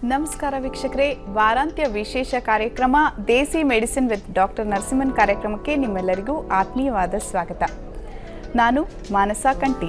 ನಮಸ್ಕಾರ ವೀಕ್ಷಕರೇ ವಾರಾಂತ್ಯ ವಿಶೇಷ ಕಾರ್ಯಕ್ರಮ Desi medicine with doctor Narasimhan ಕಾರ್ಯಕ್ರಮಕ್ಕೆ ನಿಮ್ಮೆಲ್ಲರಿಗೂ ಆತ್ಮೀಯವಾದ ಸ್ವಾಗತ ನಾನು ಮಾನಸ ಕಂಟಿ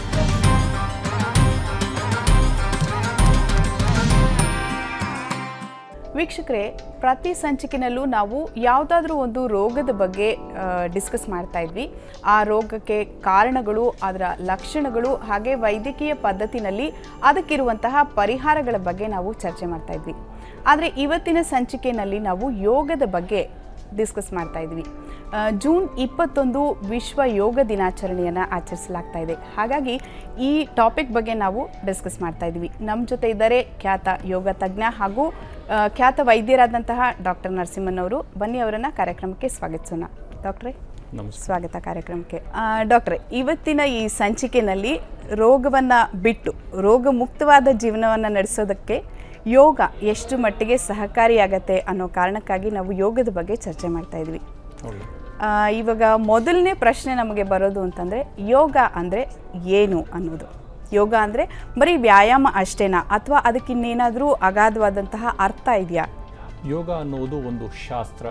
ವೀಕ್ಷಕರೇ ಪ್ರತಿ ಸಂಚಿಕೆನಲ್ಲೂ ನಾವು ಯಾವುದಾದ್ರೂ ಒಂದು ರೋಗದ ಬಗ್ಗೆ ಡಿಸ್ಕಸ್ ಮಾಡ್ತಾ ಇದ್ವಿ ಆ ರೋಗಕ್ಕೆ ಕಾರಣಗಳು ಅದರ ಲಕ್ಷಣಗಳು ಹಾಗೆ ವೈದ್ಯಕೀಯ ಪದ್ಧತಿನಲ್ಲಿ ಅದಕ್ಕಿರುವಂತಹ ಪರಿಹಾರಗಳ ಬಗ್ಗೆ ನಾವು ಚರ್ಚೆ ಮಾಡ್ತಾ ಇದ್ವಿ ಆದರೆ ಇವತ್ತಿನ ಸಂಚಿಕೆಯಲ್ಲಿ ನಾವು ಯೋಗದ ಬಗ್ಗೆ ಡಿಸ್ಕಸ್ ಮಾಡ್ತಾ ಇದ್ವಿ ಆ, ಜೂನ್ ಇಪ್ಪತ್ತೊಂದು ವಿಶ್ವ ಯೋಗ ದಿನಾಚರಣೆಯನ್ನು ಆಚರಿಸಲಾಗ್ತಾ ಇದೆ ಹಾಗಾಗಿ ಈ ಟಾಪಿಕ್ ಬಗ್ಗೆ ನಾವು ಡಿಸ್ಕಸ್ ಮಾಡ್ತಾ ಇದ್ವಿ ನಮ್ಮ ಜೊತೆ ಇದ್ದಾರೆ ಖ್ಯಾತ ಯೋಗ ತಜ್ಞ ಹಾಗೂ ಆ, ಖ್ಯಾತ ವೈದ್ಯರಾದಂತಹ ಡಾಕ್ಟರ್ ನರಸಿಂಹನ್ ಅವರು ಬನ್ನಿ ಅವರನ್ನು ಕಾರ್ಯಕ್ರಮಕ್ಕೆ ಸ್ವಾಗತಿಸೋಣ ಡಾಕ್ಟ್ರೇ ನಮಸ್ಕಾರ ಸ್ವಾಗತ ಕಾರ್ಯಕ್ರಮಕ್ಕೆ ಆ, ಡಾಕ್ಟ್ರೆ ಇವತ್ತಿನ ಈ ಸಂಚಿಕೆಯಲ್ಲಿ ರೋಗವನ್ನು ಬಿಟ್ಟು ರೋಗ ಮುಕ್ತವಾದ ಜೀವನವನ್ನು ನಡೆಸೋದಕ್ಕೆ ಯೋಗ ಎಷ್ಟು ಮಟ್ಟಿಗೆ ಸಹಕಾರಿಯಾಗತ್ತೆ ಅನ್ನೋ ಕಾರಣಕ್ಕಾಗಿ ನಾವು ಯೋಗದ ಬಗ್ಗೆ ಚರ್ಚೆ ಮಾಡ್ತಾ ಇದ್ವಿ ಒಳ್ಳೆ ಆ, ಇವಾಗ ಮೊದಲನೇ ಪ್ರಶ್ನೆ ನಮಗೆ ಬರೋದು ಅಂತಂದರೆ ಯೋಗ ಅಂದರೆ ಏನು ಅನ್ನೋದು ಯೋಗ ಅಂದರೆ ಬರೀ ವ್ಯಾಯಾಮ ಅಷ್ಟೇನಾ ಅಥವಾ ಅದಕ್ಕಿನ್ನೇನಾದರೂ ಅಗಾಧವಾದಂತಹ ಅರ್ಥ ಇದೆಯಾ ಯೋಗ ಅನ್ನುವುದು ಒಂದು ಶಾಸ್ತ್ರ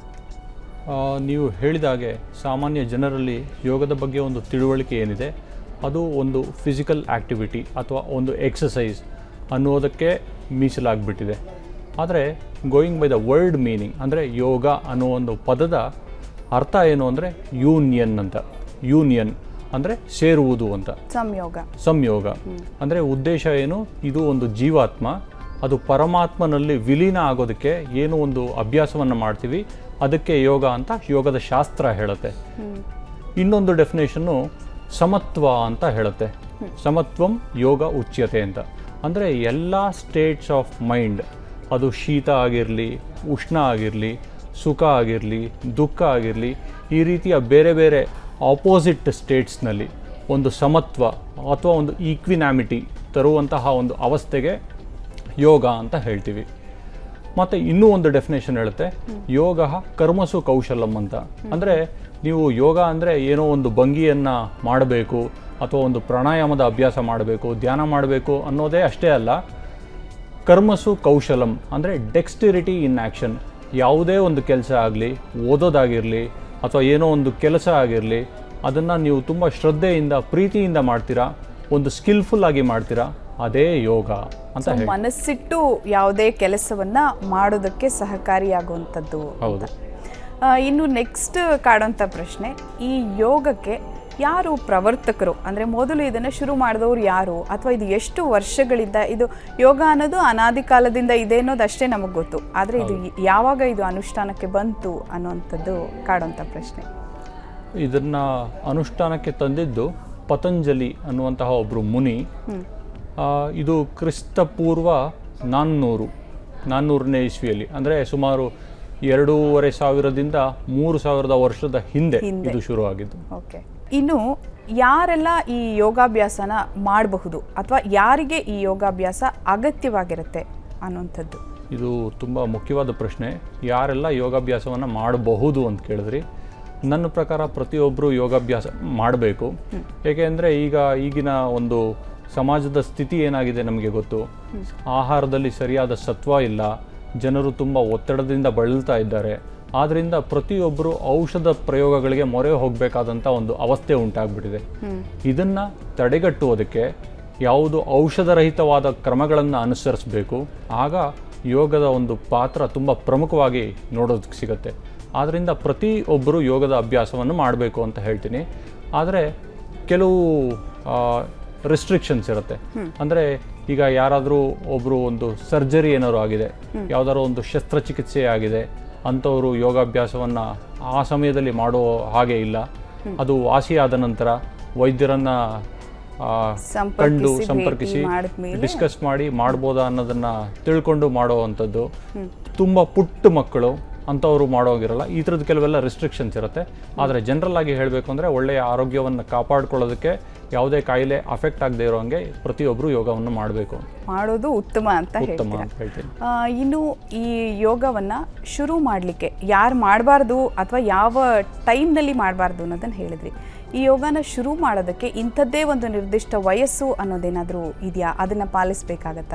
ಆ, ನೀವು ಹೇಳಿದಾಗೆ ಸಾಮಾನ್ಯ ಜನರಲ್ಲಿ ಯೋಗದ ಬಗ್ಗೆ ಒಂದು ತಿಳುವಳಿಕೆ ಏನಿದೆ ಅದು ಒಂದು ಫಿಸಿಕಲ್ ಆ್ಯಕ್ಟಿವಿಟಿ ಅಥವಾ ಒಂದು ಎಕ್ಸಸೈಸ್ ಅನ್ನೋದಕ್ಕೆ ಮೀಸಲಾಗ್ಬಿಟ್ಟಿದೆ ಆದರೆ going by the word meaning ಅಂದರೆ ಯೋಗ ಅನ್ನೋ ಒಂದು ಪದದ ಅರ್ಥ ಏನು ಅಂದರೆ ಯೂನಿಯನ್ ಅಂತ ಯೂನಿಯನ್ ಅಂದರೆ ಸೇರುವುದು ಅಂತ ಸಂಯೋಗ ಸಂಯೋಗ ಅಂದರೆ ಉದ್ದೇಶ ಏನು ಇದು ಒಂದು ಜೀವಾತ್ಮ ಅದು ಪರಮಾತ್ಮನಲ್ಲಿ ವಿಲೀನ ಆಗೋದಕ್ಕೆ ಏನು ಒಂದು ಅಭ್ಯಾಸವನ್ನು ಮಾಡ್ತೀವಿ ಅದಕ್ಕೆ ಯೋಗ ಅಂತ ಯೋಗದ ಶಾಸ್ತ್ರ ಹೇಳುತ್ತೆ ಇನ್ನೊಂದು ಡೆಫಿನೇಷನ್ನು ಸಮತ್ವ ಅಂತ ಹೇಳುತ್ತೆ ಸಮತ್ವಂ ಯೋಗ ಉಚ್ಯತೆ ಅಂತ ಅಂದರೆ ಎಲ್ಲ ಸ್ಟೇಟ್ಸ್ ಆಫ್ ಮೈಂಡ್ ಅದು ಶೀತ ಆಗಿರಲಿ ಉಷ್ಣ ಆಗಿರಲಿ ಸುಖ ಆಗಿರಲಿ ದುಃಖ ಆಗಿರಲಿ ಈ ರೀತಿಯ ಬೇರೆ ಬೇರೆ ಆಪೋಸಿಟ್ ಸ್ಟೇಟ್ಸ್ನಲ್ಲಿ ಒಂದು ಸಮತ್ವ ಅಥವಾ ಒಂದು ಈಕ್ವಿನಾಮಿಟಿ ತರುವಂತಹ ಒಂದು ಅವಸ್ಥೆಗೆ ಯೋಗ ಅಂತ ಹೇಳ್ತೀವಿ ಮತ್ತು ಇನ್ನೂ ಒಂದು ಡೆಫಿನೇಷನ್ ಹೇಳುತ್ತೆ ಯೋಗ ಕರ್ಮಸು ಕೌಶಲಂ ಅಂತ ಅಂದರೆ ನೀವು ಯೋಗ ಅಂದರೆ ಏನೋ ಒಂದು ಭಂಗಿಯನ್ನು ಮಾಡಬೇಕು ಅಥವಾ ಒಂದು ಪ್ರಾಣಾಯಾಮದ ಅಭ್ಯಾಸ ಮಾಡಬೇಕು ಧ್ಯಾನ ಮಾಡಬೇಕು ಅನ್ನೋದೇ ಅಷ್ಟೇ ಅಲ್ಲ ಕರ್ಮಸು ಕೌಶಲಂ ಅಂದರೆ ಡೆಕ್ಸ್ಟಿರಿಟಿ ಇನ್ ಆ್ಯಕ್ಷನ್ ಯಾವುದೇ ಒಂದು ಕೆಲಸ ಆಗಲಿ ಓದೋದಾಗಿರಲಿ ಅಥವಾ ಏನೋ ಒಂದು ಕೆಲಸ ಆಗಿರಲಿ ಅದನ್ನು ನೀವು ತುಂಬ ಶ್ರದ್ಧೆಯಿಂದ ಪ್ರೀತಿಯಿಂದ ಮಾಡ್ತೀರಾ ಒಂದು ಸ್ಕಿಲ್ಫುಲ್ ಆಗಿ ಮಾಡ್ತೀರಾ ಅದೇ ಯೋಗ ಅಂತ ಸೊ ಹೇಳಿ ಮನಸ್ಸಿಟ್ಟು ಯಾವುದೇ ಕೆಲಸವನ್ನ ಮಾಡೋದಕ್ಕೆ ಸಹಕಾರಿಯಾಗುವಂಥದ್ದು ಅಂತ ಹೌದು. ಆ, ಇನ್ನು ನೆಕ್ಸ್ಟ್ ಕಾಡುವಂಥ ಪ್ರಶ್ನೆ ಈ ಯೋಗಕ್ಕೆ ಯಾರು ಪ್ರವರ್ತಕರು ಅಂದರೆ ಮೊದಲು ಇದನ್ನು ಶುರು ಮಾಡಿದವರು ಯಾರು ಅಥವಾ ಇದು ಎಷ್ಟು ವರ್ಷಗಳಿಂದ ಇದು ಯೋಗ ಅನ್ನೋದು ಅನಾದಿ ಕಾಲದಿಂದ ಇದೆ ಅನ್ನೋದು ಅಷ್ಟೇ ನಮಗೆ ಗೊತ್ತು ಆದರೆ ಇದು ಯಾವಾಗ ಇದು ಅನುಷ್ಠಾನಕ್ಕೆ ಬಂತು ಅನ್ನೋವಂಥದ್ದು ಕಾಡುವಂಥ ಪ್ರಶ್ನೆ ಇದನ್ನು ಅನುಷ್ಠಾನಕ್ಕೆ ತಂದಿದ್ದು ಪತಂಜಲಿ ಅನ್ನುವಂತಹ ಒಬ್ಬರು ಮುನಿ ಆ, ಇದು ಕ್ರಿಸ್ತಪೂರ್ವ ನಾನ್ನೂರು ನಾನ್ನೂರನೇ ಇಸ್ವಿಯಲ್ಲಿ ಅಂದರೆ ಸುಮಾರು ಎರಡೂವರೆ ಸಾವಿರದಿಂದ ಮೂರು ಸಾವಿರದ ವರ್ಷದ ಹಿಂದೆ ಹಿಂದೆ. ಇದು ಶುರುವಾಗಿದ್ದು ಓಕೆ ಇನ್ನು ಯಾರೆಲ್ಲ ಈ ಯೋಗಾಭ್ಯಾಸನ ಮಾಡಬಹುದು ಅಥವಾ ಯಾರಿಗೆ ಈ ಯೋಗಾಭ್ಯಾಸ ಅಗತ್ಯವಾಗಿರುತ್ತೆ ಅನ್ನುವಂಥದ್ದು ಇದು ತುಂಬ ಮುಖ್ಯವಾದ ಪ್ರಶ್ನೆ ಯಾರೆಲ್ಲ ಯೋಗಾಭ್ಯಾಸವನ್ನು ಮಾಡಬಹುದು ಅಂತ ಕೇಳಿದ್ರಿ ನನ್ನ ಪ್ರಕಾರ ಪ್ರತಿಯೊಬ್ಬರು ಯೋಗಾಭ್ಯಾಸ ಮಾಡಬೇಕು ಏಕೆಂದರೆ ಈಗ ಈಗಿನ ಒಂದು ಸಮಾಜದ ಸ್ಥಿತಿ ಏನಾಗಿದೆ ನಮಗೆ ಗೊತ್ತು ಆಹಾರದಲ್ಲಿ ಸರಿಯಾದ ಸತ್ವ ಇಲ್ಲ ಜನರು ತುಂಬ ಒತ್ತಡದಿಂದ ಬಳಲ್ತಾ ಇದ್ದಾರೆ ಆದ್ದರಿಂದ ಪ್ರತಿಯೊಬ್ಬರು ಔಷಧ ಪ್ರಯೋಗಗಳಿಗೆ ಮೊರೆ ಹೋಗಬೇಕಾದಂಥ ಒಂದು ಅವಸ್ಥೆ ಉಂಟಾಗ್ಬಿಟ್ಟಿದೆ ಇದನ್ನು ತಡೆಗಟ್ಟುವುದಕ್ಕೆ ಯಾವುದು ಔಷಧರಹಿತವಾದ ಕ್ರಮಗಳನ್ನು ಅನುಸರಿಸಬೇಕು ಆಗ ಯೋಗದ ಒಂದು ಪಾತ್ರ ತುಂಬ ಪ್ರಮುಖವಾಗಿ ನೋಡೋದಕ್ಕೆ ಸಿಗುತ್ತೆ ಆದ್ದರಿಂದ ಪ್ರತಿಯೊಬ್ಬರು ಯೋಗದ ಅಭ್ಯಾಸವನ್ನು ಮಾಡಬೇಕು ಅಂತ ಹೇಳ್ತೀನಿ ಆದರೆ ಕೆಲವು ರಿಸ್ಟ್ರಿಕ್ಷನ್ಸ್ ಇರುತ್ತೆ ಅಂದರೆ ಈಗ ಯಾರಾದರೂ ಒಬ್ಬರು ಒಂದು ಸರ್ಜರಿ ಏನಾದ್ರು ಆಗಿದೆ ಯಾವುದಾದ್ರು ಒಂದು ಶಸ್ತ್ರಚಿಕಿತ್ಸೆ ಆಗಿದೆ ಅಂಥವರು ಯೋಗಾಭ್ಯಾಸವನ್ನು ಆ ಸಮಯದಲ್ಲಿ ಮಾಡೋ ಹಾಗೆ ಇಲ್ಲ ಅದು ವಾಸಿಯಾದ ನಂತರ ವೈದ್ಯರನ್ನ ಆ, ಕಂಡು ಸಂಪರ್ಕಿಸಿ, ಸಂಪರ್ಕಿಸಿ ಭೇಟಿ ಮಾಡಿದ್ಮೇಲೆ- ಡಿಸ್ಕಸ್ ಮಾಡಿ ಮಾಡ್ಬೋದಾ ಅನ್ನೋದನ್ನ ತಿಳ್ಕೊಂಡು ಮಾಡುವಂಥದ್ದು ತುಂಬ ಪುಟ್ಟ ಮಕ್ಕಳು ಅಂಥವ್ರು ಮಾಡೋಗಿರಲ್ಲ ಈ ಥರದ್ದು ಕೆಲವೆಲ್ಲ ರಿಸ್ಟ್ರಿಕ್ಷನ್ಸ್ ಇರುತ್ತೆ ಆದರೆ ಜನರಲ್ ಆಗಿ ಹೇಳಬೇಕು ಅಂದರೆ ಒಳ್ಳೆಯ ಆರೋಗ್ಯವನ್ನು ಕಾಪಾಡ್ಕೊಳ್ಳೋದಕ್ಕೆ ಯಾವುದೇ ಕಾಯಿಲೆ ಅಫೆಕ್ಟ್ ಆಗದೆ ಇರೋ ಹಂಗೆ ಪ್ರತಿಯೊಬ್ಬರು ಯೋಗವನ್ನು ಮಾಡಬೇಕು ಮಾಡೋದು ಉತ್ತಮ ಅಂತ ಉತ್ತಮ ಹೇಳ್ತೀರಾ ಅಂತ ಹೇಳ್ತೀನಿ ಆ, ಇನ್ನು ಈ ಯೋಗವನ್ನ ಶುರು ಮಾಡಲಿಕ್ಕೆ ಯಾರು ಮಾಡಬಾರ್ದು ಅಥವಾ ಯಾವ ಟೈಮ್ನಲ್ಲಿ ಮಾಡಬಾರ್ದು ಅನ್ನೋದನ್ನು ಹೇಳಿದ್ರಿ ಈ ಯೋಗನ ಶುರು ಮಾಡೋದಕ್ಕೆ ಇಂಥದ್ದೇ ಒಂದು ನಿರ್ದಿಷ್ಟ ವಯಸ್ಸು ಅನ್ನೋದೇನಾದರೂ ಇದೆಯಾ ಅದನ್ನು ಪಾಲಿಸ್ಬೇಕಾಗತ್ತಾ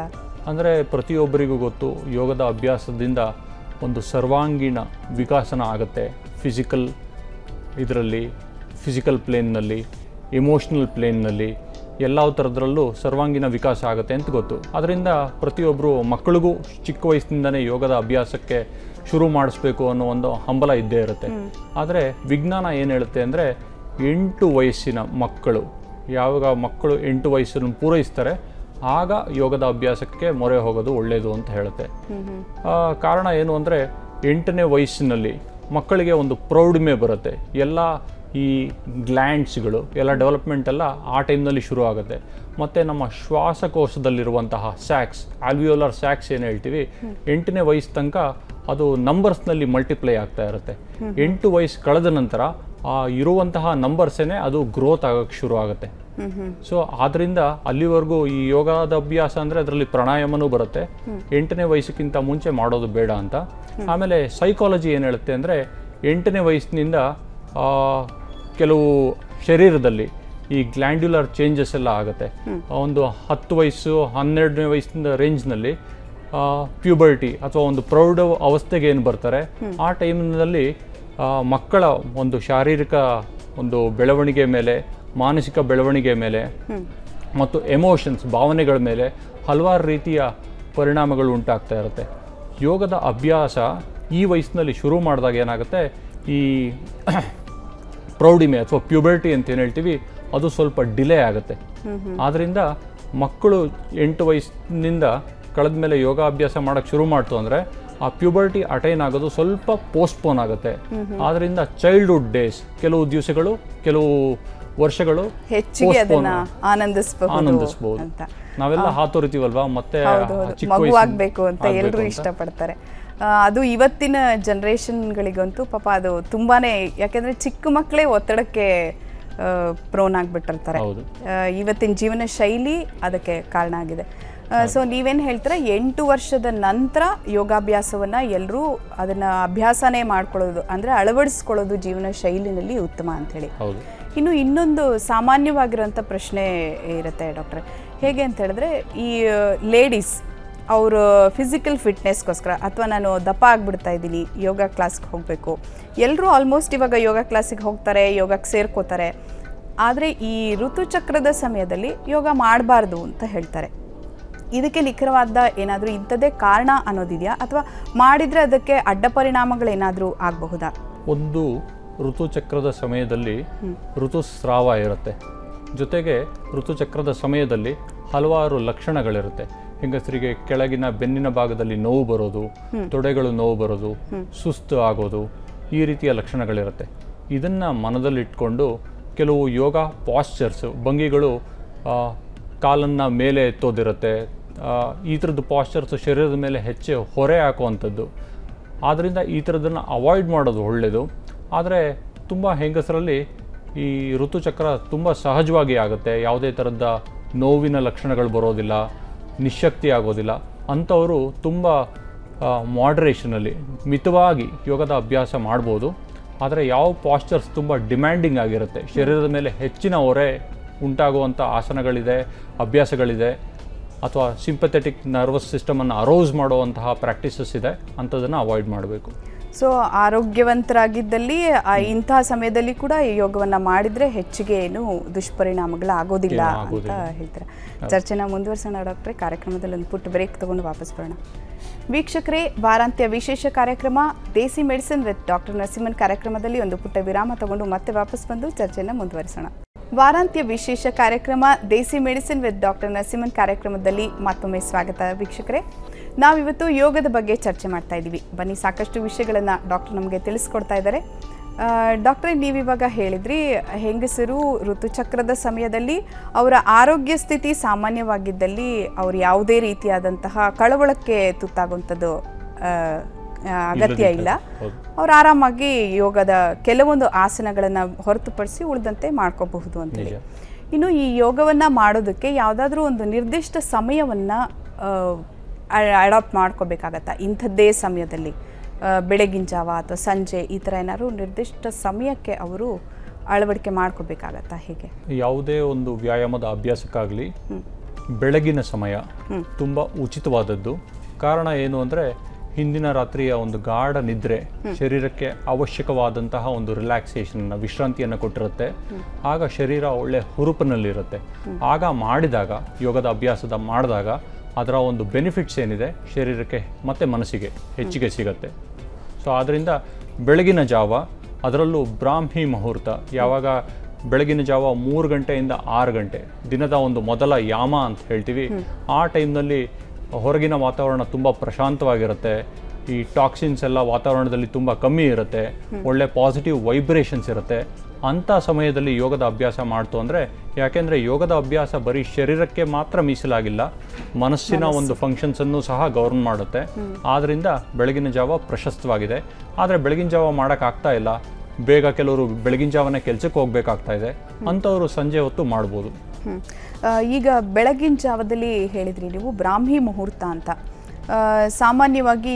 ಅಂದರೆ ಪ್ರತಿಯೊಬ್ಬರಿಗೂ ಗೊತ್ತು ಯೋಗದ ಅಭ್ಯಾಸದಿಂದ ಒಂದು ಸರ್ವಾಂಗೀಣ ವಿಕಾಸನ ಆಗುತ್ತೆ ಫಿಸಿಕಲ್ ಇದರಲ್ಲಿ ಫಿಸಿಕಲ್ ಪ್ಲೇನ್ನಲ್ಲಿ ಎಮೋಷ್ನಲ್ ಪ್ಲೇನ್ನಲ್ಲಿ ಎಲ್ಲ ಥರದ್ರಲ್ಲೂ ಸರ್ವಾಂಗೀಣ ವಿಕಾಸ ಆಗುತ್ತೆ ಅಂತ ಗೊತ್ತು ಅದರಿಂದ ಪ್ರತಿಯೊಬ್ಬರು ಮಕ್ಕಳಿಗೂ ಚಿಕ್ಕ ವಯಸ್ಸಿನಿಂದನೇ ಯೋಗದ ಅಭ್ಯಾಸಕ್ಕೆ ಶುರು ಮಾಡಿಸ್ಬೇಕು ಅನ್ನೋ ಒಂದು ಹಂಬಲ ಇದ್ದೇ ಇರುತ್ತೆ ಆದರೆ ವಿಜ್ಞಾನ ಏನು ಹೇಳುತ್ತೆ ಅಂದರೆ ಎಂಟು ವಯಸ್ಸಿನ ಮಕ್ಕಳು ಯಾವಾಗ ಮಕ್ಕಳು ಎಂಟು ವಯಸ್ಸನ್ನು ಪೂರೈಸ್ತಾರೆ ಆಗ ಯೋಗದ ಅಭ್ಯಾಸಕ್ಕೆ ಮೊರೆ ಹೋಗೋದು ಒಳ್ಳೆಯದು ಅಂತ ಹೇಳುತ್ತೆ ಆ, ಕಾರಣ ಏನು ಅಂದರೆ ಎಂಟನೇ ವಯಸ್ಸಿನಲ್ಲಿ ಮಕ್ಕಳಿಗೆ ಒಂದು ಪ್ರೌಢಿಮೆ ಬರುತ್ತೆ ಎಲ್ಲ ಈ ಗ್ಲ್ಯಾಂಡ್ಸ್ಗಳು ಎಲ್ಲ ಡೆವಲಪ್ಮೆಂಟ್ ಎಲ್ಲ ಆ ಟೈಮ್ನಲ್ಲಿ ಶುರು ಆಗುತ್ತೆ ಮತ್ತು ನಮ್ಮ ಶ್ವಾಸಕೋಶದಲ್ಲಿರುವಂತಹ ಸ್ಯಾಕ್ಸ್ ಆಲ್ವಿಯೋಲರ್ ಸ್ಯಾಕ್ಸ್ ಏನು ಹೇಳ್ತೀವಿ ಎಂಟನೇ ವಯಸ್ಸು ತನಕ ಅದು ನಂಬರ್ಸ್ನಲ್ಲಿ ಮಲ್ಟಿಪ್ಲೈ ಆಗ್ತಾ ಇರುತ್ತೆ ಎಂಟು ವಯಸ್ಸು ಕಳೆದ ನಂತರ ಆ ಇರುವಂತಹ ನಂಬರ್ಸೇನೆ ಅದು ಗ್ರೋತ್ ಆಗೋಕ್ಕೆ ಶುರು ಆಗುತ್ತೆ ಸೊ ಆದ್ರಿಂದ ಅಲ್ಲಿವರೆಗೂ ಈ ಯೋಗದ ಅಭ್ಯಾಸ ಅಂದರೆ ಅದರಲ್ಲಿ ಪ್ರಾಣಾಯಾಮನೂ ಬರುತ್ತೆ ಎಂಟನೇ ವಯಸ್ಸಕ್ಕಿಂತ ಮುಂಚೆ ಮಾಡೋದು ಬೇಡ ಅಂತ ಆಮೇಲೆ ಸೈಕಾಲಜಿ ಏನು ಹೇಳುತ್ತೆ ಅಂದರೆ ಎಂಟನೇ ವಯಸ್ಸಿನಿಂದ ಆ, ಕೆಲವು ಶರೀರದಲ್ಲಿ ಈ ಗ್ಲ್ಯಾಂಡ್ಯುಲರ್ ಚೇಂಜಸ್ ಎಲ್ಲ ಆಗುತ್ತೆ ಆ ಒಂದು ಹತ್ತು ವಯಸ್ಸು ಹನ್ನೆರಡನೇ ವಯಸ್ಸಿನ ರೇಂಜ್ನಲ್ಲಿ ಪ್ಯೂಬರ್ಟಿ ಅಥವಾ ಒಂದು ಪ್ರೌಢ ಅವಸ್ಥೆಗೆ ಏನು ಬರ್ತಾರೆ ಆ ಟೈಮ್ನಲ್ಲಿ ಮಕ್ಕಳ ಒಂದು ಶಾರೀರಿಕ ಒಂದು ಬೆಳವಣಿಗೆ ಮೇಲೆ ಮಾನಸಿಕ ಬೆಳವಣಿಗೆ ಮೇಲೆ ಮತ್ತು ಎಮೋಷನ್ಸ್ ಭಾವನೆಗಳ ಮೇಲೆ ಹಲವಾರು ರೀತಿಯ ಪರಿಣಾಮಗಳು ಉಂಟಾಗ್ತಾ ಇರುತ್ತೆ ಯೋಗದ ಅಭ್ಯಾಸ ಈ ವಯಸ್ಸಿನಲ್ಲಿ ಶುರು ಮಾಡಿದಾಗ ಏನಾಗುತ್ತೆ ಈ ಪ್ರೌಢಿಮೆ ಅಥವಾ ಪ್ಯೂಬರ್ಟಿ ಅಂತ ಏನು ಹೇಳ್ತೀವಿ ಅದು ಸ್ವಲ್ಪ ಡಿಲೇ ಆಗುತ್ತೆ ಆದ್ದರಿಂದ ಮಕ್ಕಳು ಎಂಟು ವಯಸ್ಸಿನಿಂದ ಕಳೆದ ಮೇಲೆ ಯೋಗಾಭ್ಯಾಸ ಮಾಡೋಕ್ಕೆ ಶುರು ಮಾಡ್ತು ಅಂದರೆ ಆ ಪ್ಯೂಬರ್ಟಿ ಅಟೈನ್ ಆಗೋದು ಸ್ವಲ್ಪ ಪೋಸ್ಟ್ಪೋನ್ ಆಗುತ್ತೆ ಆದ್ದರಿಂದ ಚೈಲ್ಡ್ಹುಡ್ ಡೇಸ್ ಕೆಲವು ದಿವಸಗಳು ಕೆಲವು ವರ್ಷಗಳು ಹೆಚ್ಚಿಗೆ ಅದನ್ನ postpone ಆನಂದಿಸಬಹುದು ಆನಂದಿಸ್ಬೋದು ಅಂತ ನಾವೆಲ್ಲ ಹಾತೊರಿತೀವಲ್ವಾ ಮತ್ತೆ ಹೌದು ಆ ಹೌದು ಚಿಕ್ಕ ಮಗು ವಯಸ್ಸಿನ- ಆಗ್ಬೇಕು ಅಂತ ಆಗ್ಬೇಕು ಎಲ್ಲರೂ ಅಂತ. ಇಷ್ಟಪಡ್ತಾರೆ ಆ, ಅದು ಇವತ್ತಿನ ಜನ್ರೇಷನ್ಗಳಿಗಂತೂ ಪಾಪ ಅದು ತುಂಬಾನೇ ಯಾಕೆಂದ್ರೆ ಚಿಕ್ಕ ಮಕ್ಕಳೇ ಒತ್ತಡಕ್ಕೆ ಪ್ರೋನ್ ಆಗ್ಬಿಟ್ಟಿರ್ತಾರೆ ಹೌದು ಆ, ಇವತ್ತಿನ ಜೀವನ ಶೈಲಿ ಅದಕ್ಕೆ ಕಾರಣ ಆಗಿದೆ ಸೊ ನೀವೇನು ಹೇಳ್ತೀರಾ ಎಂಟು ವರ್ಷದ ನಂತರ ಯೋಗಾಭ್ಯಾಸವನ್ನ ಎಲ್ಲರೂ ಅದನ್ನ ಅಭ್ಯಾಸನೇ ಮಾಡ್ಕೊಳ್ಳೋದು ಅಂದ್ರೆ ಅಳವಡಿಸ್ಕೊಳ್ಳೋದು ಜೀವನ ಶೈಲಿನಲ್ಲಿ ಉತ್ತಮ ಅಂತ ಹೇಳಿ ಹೌದು ಇನ್ನು ಇನ್ನೊಂದು ಸಾಮಾನ್ಯವಾಗಿರೋಂಥ ಪ್ರಶ್ನೆ ಇರುತ್ತೆ ಡಾಕ್ಟ್ರೆ ಹೇಗೆ ಅಂತ ಹೇಳಿದ್ರೆ ಈ ಲೇಡೀಸ್ ಅವರು ಫಿಸಿಕಲ್ ಫಿಟ್ನೆಸ್ಗೋಸ್ಕರ ಅಥವಾ ನಾನು ದಪ್ಪ ಆಗ್ಬಿಡ್ತಾ ಇದ್ದೀನಿ ಯೋಗ ಕ್ಲಾಸ್ಗೆ ಹೋಗಬೇಕು ಎಲ್ಲರೂ ಆಲ್ಮೋಸ್ಟ್ ಇವಾಗ ಯೋಗ ಕ್ಲಾಸಿಗೆ ಹೋಗ್ತಾರೆ ಯೋಗಕ್ಕೆ ಸೇರ್ಕೋತಾರೆ ಆದರೆ ಈ ಋತುಚಕ್ರದ ಸಮಯದಲ್ಲಿ ಯೋಗ ಮಾಡಬಾರ್ದು ಅಂತ ಹೇಳ್ತಾರೆ ಇದಕ್ಕೆ ನಿಖರವಾದ ಏನಾದರೂ ಇಂಥದ್ದೇ ಕಾರಣ ಅನ್ನೋದಿದೆಯಾ ಅಥವಾ ಮಾಡಿದರೆ ಅದಕ್ಕೆ ಅಡ್ಡ ಪರಿಣಾಮಗಳೇನಾದರೂ ಆಗಬಹುದಾ ಒಂದು ಋತುಚಕ್ರದ ಸಮಯದಲ್ಲಿ ಋತುಸ್ರಾವ ಇರುತ್ತೆ ಜೊತೆಗೆ ಋತುಚಕ್ರದ ಸಮಯದಲ್ಲಿ ಹಲವಾರು ಲಕ್ಷಣಗಳಿರುತ್ತೆ ಹೆಂಗಸರಿಗೆ ಕೆಳಗಿನ ಬೆನ್ನಿನ ಭಾಗದಲ್ಲಿ ನೋವು ಬರೋದು ತೊಡೆಗಳು ನೋವು ಬರೋದು ಸುಸ್ತು ಆಗೋದು ಈ ರೀತಿಯ ಲಕ್ಷಣಗಳಿರುತ್ತೆ ಇದನ್ನು ಮನದಲ್ಲಿಟ್ಕೊಂಡು ಕೆಲವು ಯೋಗ ಪಾಶ್ಚರ್ಸ್ ಭಂಗಿಗಳು ಕಾಲನ್ನು ಮೇಲೆ ಎತ್ತೋದಿರುತ್ತೆ ಆ, ಈ ಥರದ್ದು ಪಾಶ್ಚರ್ಸ್ ಶರೀರದ ಮೇಲೆ ಹೆಚ್ಚು ಹೊರೆ ಹಾಕುವಂಥದ್ದು ಆದ್ದರಿಂದ ಈ ಥರದನ್ನು ಅವಾಯ್ಡ್ ಮಾಡೋದು ಒಳ್ಳೆಯದು ಆದರೆ ತುಂಬ ಹೆಂಗಸರಲ್ಲಿ ಈ ಋತುಚಕ್ರ ತುಂಬ ಸಹಜವಾಗಿ ಆಗುತ್ತೆ ಯಾವುದೇ ಥರದ ನೋವಿನ ಲಕ್ಷಣಗಳು ಬರೋದಿಲ್ಲ ನಿಶಕ್ತಿ ಆಗೋದಿಲ್ಲ ಅಂಥವರು ತುಂಬ ಮಾಡ್ರೇಷನಲ್ಲಿ ಮಿತವಾಗಿ ಯೋಗದ ಅಭ್ಯಾಸ ಮಾಡ್ಬೋದು ಆದರೆ ಯಾವ ಪಾಶ್ಚರ್ಸ್ ತುಂಬ ಡಿಮ್ಯಾಂಡಿಂಗ್ ಆಗಿರುತ್ತೆ ಶರೀರದ ಮೇಲೆ ಹೆಚ್ಚಿನ ಹೊರೆ ಉಂಟಾಗುವಂಥ ಆಸನಗಳಿದೆ ಅಭ್ಯಾಸಗಳಿದೆ ಅಥವಾ ಸಿಂಪಥೆಟಿಕ್ ನರ್ವಸ್ ಸಿಸ್ಟಮನ್ನು ಅರೋಸ್ ಮಾಡುವಂತಹ ಪ್ರಾಕ್ಟೀಸಸ್ ಇದೆ ಅಂಥದ್ದನ್ನು ಅವಾಯ್ಡ್ ಮಾಡಬೇಕು ಸೊ ಆರೋಗ್ಯವಂತರಾಗಿದ್ದಲ್ಲಿ ಆ ಇಂತಹ ಸಮಯದಲ್ಲಿ ಕೂಡ ಈ ಯೋಗವನ್ನ ಮಾಡಿದ್ರೆ ಹೆಚ್ಚಿಗೆ ಏನು ದುಷ್ಪರಿಣಾಮಗಳು ಆಗೋದಿಲ್ಲ ಏನು ಅಂತ ಆಗೋದಿಲ್ಲ. ಹೇಳ್ತಾರೆ ಚರ್ಚೆನ ಮುಂದುವರ್ಸೋಣ ಡಾಕ್ಟ್ರೆ ಕಾರ್ಯಕ್ರಮದಲ್ಲಿ ಒಂದು ಪುಟ್ಟ ಬ್ರೇಕ್ ತಗೊಂಡು ವಾಪಸ್ ಬರೋಣ ವೀಕ್ಷಕರೇ ವಾರಾಂತ್ಯ ವಿಶೇಷ ಕಾರ್ಯಕ್ರಮ Desi medicine with doctor Narasimhan ಕಾರ್ಯಕ್ರಮದಲ್ಲಿ ಒಂದು ಪುಟ್ಟ ವಿರಾಮ ತಗೊಂಡು ಮತ್ತೆ ವಾಪಸ್ ಬಂದು ಚರ್ಚೆನ ಮುಂದುವರಿಸೋಣ ವಾರಾಂತ್ಯ ವಿಶೇಷ ಕಾರ್ಯಕ್ರಮ Desi medicine with doctor Narasimhan ಕಾರ್ಯಕ್ರಮದಲ್ಲಿ ಮತ್ತೊಮ್ಮೆ ಸ್ವಾಗತ ವೀಕ್ಷಕರೇ ನಾವಿವತ್ತು ಯೋಗದ ಬಗ್ಗೆ ಚರ್ಚೆ ಮಾಡ್ತಾ ಇದ್ದೀವಿ ಬನ್ನಿ ಸಾಕಷ್ಟು ವಿಷಯಗಳನ್ನು ಡಾಕ್ಟರ್ ನಮಗೆ ತಿಳಿಸ್ಕೊಡ್ತಾ ಇದ್ದಾರೆ ಆ, ಡಾಕ್ಟ್ರೇ ನೀವಿವಾಗ ಹೇಳಿದ್ರಿ ಹೆಂಗಸರು ಋತುಚಕ್ರದ ಸಮಯದಲ್ಲಿ ಅವರ ಆರೋಗ್ಯ ಸ್ಥಿತಿ ಸಾಮಾನ್ಯವಾಗಿದ್ದಲ್ಲಿ ಅವ್ರು ಯಾವುದೇ ರೀತಿಯಾದಂತಹ ಕಳವಳಕ್ಕೆ ತುತ್ತಾಗುವಂಥದ್ದು ಆ, ಆ, ಅಗತ್ಯ ಇಲ್ಲ ಹೌದು ಅವ್ರು ಆರಾಮಾಗಿ ಯೋಗದ ಕೆಲವೊಂದು ಆಸನಗಳನ್ನು ಹೊರತುಪಡಿಸಿ ಉಳಿದಂತೆ ಮಾಡ್ಕೋಬಹುದು ಅಂತೇಳಿ ನಿಜ. ಇನ್ನು ಈ ಯೋಗವನ್ನು ಮಾಡೋದಕ್ಕೆ ಯಾವುದಾದ್ರೂ ಒಂದು ನಿರ್ದಿಷ್ಟ ಸಮಯವನ್ನು ಅಡಾಪ್ಟ್ ಮಾಡ್ಕೋಬೇಕಾಗತ್ತಾ ಇಂಥದ್ದೇ ಸಮಯದಲ್ಲಿ ಆ, ಬೆಳಗಿನ ಜಾವ ಅಥವಾ ಸಂಜೆ ಈ ಥರ ಏನಾದ್ರು ನಿರ್ದಿಷ್ಟ ಸಮಯಕ್ಕೆ ಅವರು ಅಳವಡಿಕೆ ಮಾಡ್ಕೋಬೇಕಾಗತ್ತಾ ಹೇಗೆ ಯಾವುದೇ ಒಂದು ವ್ಯಾಯಾಮದ ಅಭ್ಯಾಸಕ್ಕಾಗಲಿ ಬೆಳಗಿನ ಸಮಯ ತುಂಬ ಉಚಿತವಾದದ್ದು ಕಾರಣ ಏನು ಅಂದರೆ ಹಿಂದಿನ ರಾತ್ರಿಯ ಒಂದು ಗಾಢ ನಿದ್ರೆ ಶರೀರಕ್ಕೆ ಅವಶ್ಯಕವಾದಂತಹ ಒಂದು ರಿಲ್ಯಾಕ್ಸೇಷನ್ ವಿಶ್ರಾಂತಿಯನ್ನು ಕೊಟ್ಟಿರುತ್ತೆ ಆಗ ಶರೀರ ಒಳ್ಳೆ ಹುರುಪಿನಲ್ಲಿರುತ್ತೆ ಆಗ ಮಾಡಿದಾಗ ಯೋಗದ ಅಭ್ಯಾಸದ ಮಾಡಿದಾಗ ಅದರ ಒಂದು ಬೆನಿಫಿಟ್ಸ್ ಏನಿದೆ ಶರೀರಕ್ಕೆ ಮತ್ತು ಮನಸ್ಸಿಗೆ ಹೆಚ್ಚಿಗೆ ಸಿಗತ್ತೆ ಸೊ ಆದ್ದರಿಂದ ಬೆಳಗಿನ ಜಾವ ಅದರಲ್ಲೂ ಬ್ರಾಹ್ಮಿ ಮುಹೂರ್ತ ಯಾವಾಗ ಬೆಳಗಿನ ಜಾವ ಮೂರು ಗಂಟೆಯಿಂದ ಆರು ಗಂಟೆ ದಿನದ ಒಂದು ಮೊದಲ ಯಾಮ ಅಂತ ಹೇಳ್ತೀವಿ ಆ ಟೈಮ್ನಲ್ಲಿ ಹೊರಗಿನ ವಾತಾವರಣ ತುಂಬ ಪ್ರಶಾಂತವಾಗಿರುತ್ತೆ ಈ ಟಾಕ್ಸಿನ್ಸ್ ಎಲ್ಲ ವಾತಾವರಣದಲ್ಲಿ ತುಂಬ ಕಮ್ಮಿ ಇರುತ್ತೆ ಒಳ್ಳೆ ಪಾಸಿಟಿವ್ ವೈಬ್ರೇಷನ್ಸ್ ಇರುತ್ತೆ ಅಂಥ ಸಮಯದಲ್ಲಿ ಯೋಗದ ಅಭ್ಯಾಸ ಮಾಡ್ತು ಅಂದರೆ ಯಾಕೆಂದರೆ ಯೋಗದ ಅಭ್ಯಾಸ ಬರೀ ಶರೀರಕ್ಕೆ ಮಾತ್ರ ಮೀಸಲಾಗಿಲ್ಲ ಮನಸ್ಸಿನ ಒಂದು ಫಂಕ್ಷನ್ಸನ್ನು ಸಹ ಗವರ್ನ್ ಮಾಡುತ್ತೆ ಆದ್ದರಿಂದ ಬೆಳಗಿನ ಜಾವ ಪ್ರಶಸ್ತವಾಗಿದೆ ಆದರೆ ಬೆಳಗಿನ ಜಾವ ಮಾಡೋಕ್ಕಾಗ್ತಾ ಇಲ್ಲ ಬೇಗ ಕೆಲವರು ಬೆಳಗಿನ ಜಾವನೇ ಕೆಲಸಕ್ಕೆ ಹೋಗ್ಬೇಕಾಗ್ತಾ ಇದೆ ಅಂಥವರು ಸಂಜೆ ಹೊತ್ತು ಮಾಡ್ಬೋದು ಹ್ಮ್. ಆ, ಈಗ ಬೆಳಗಿನ ಜಾವದಲ್ಲಿ ಹೇಳಿದ್ರಿ ನೀವು ಬ್ರಾಹ್ಮಿ ಮುಹೂರ್ತ ಅಂತ ಆ, ಸಾಮಾನ್ಯವಾಗಿ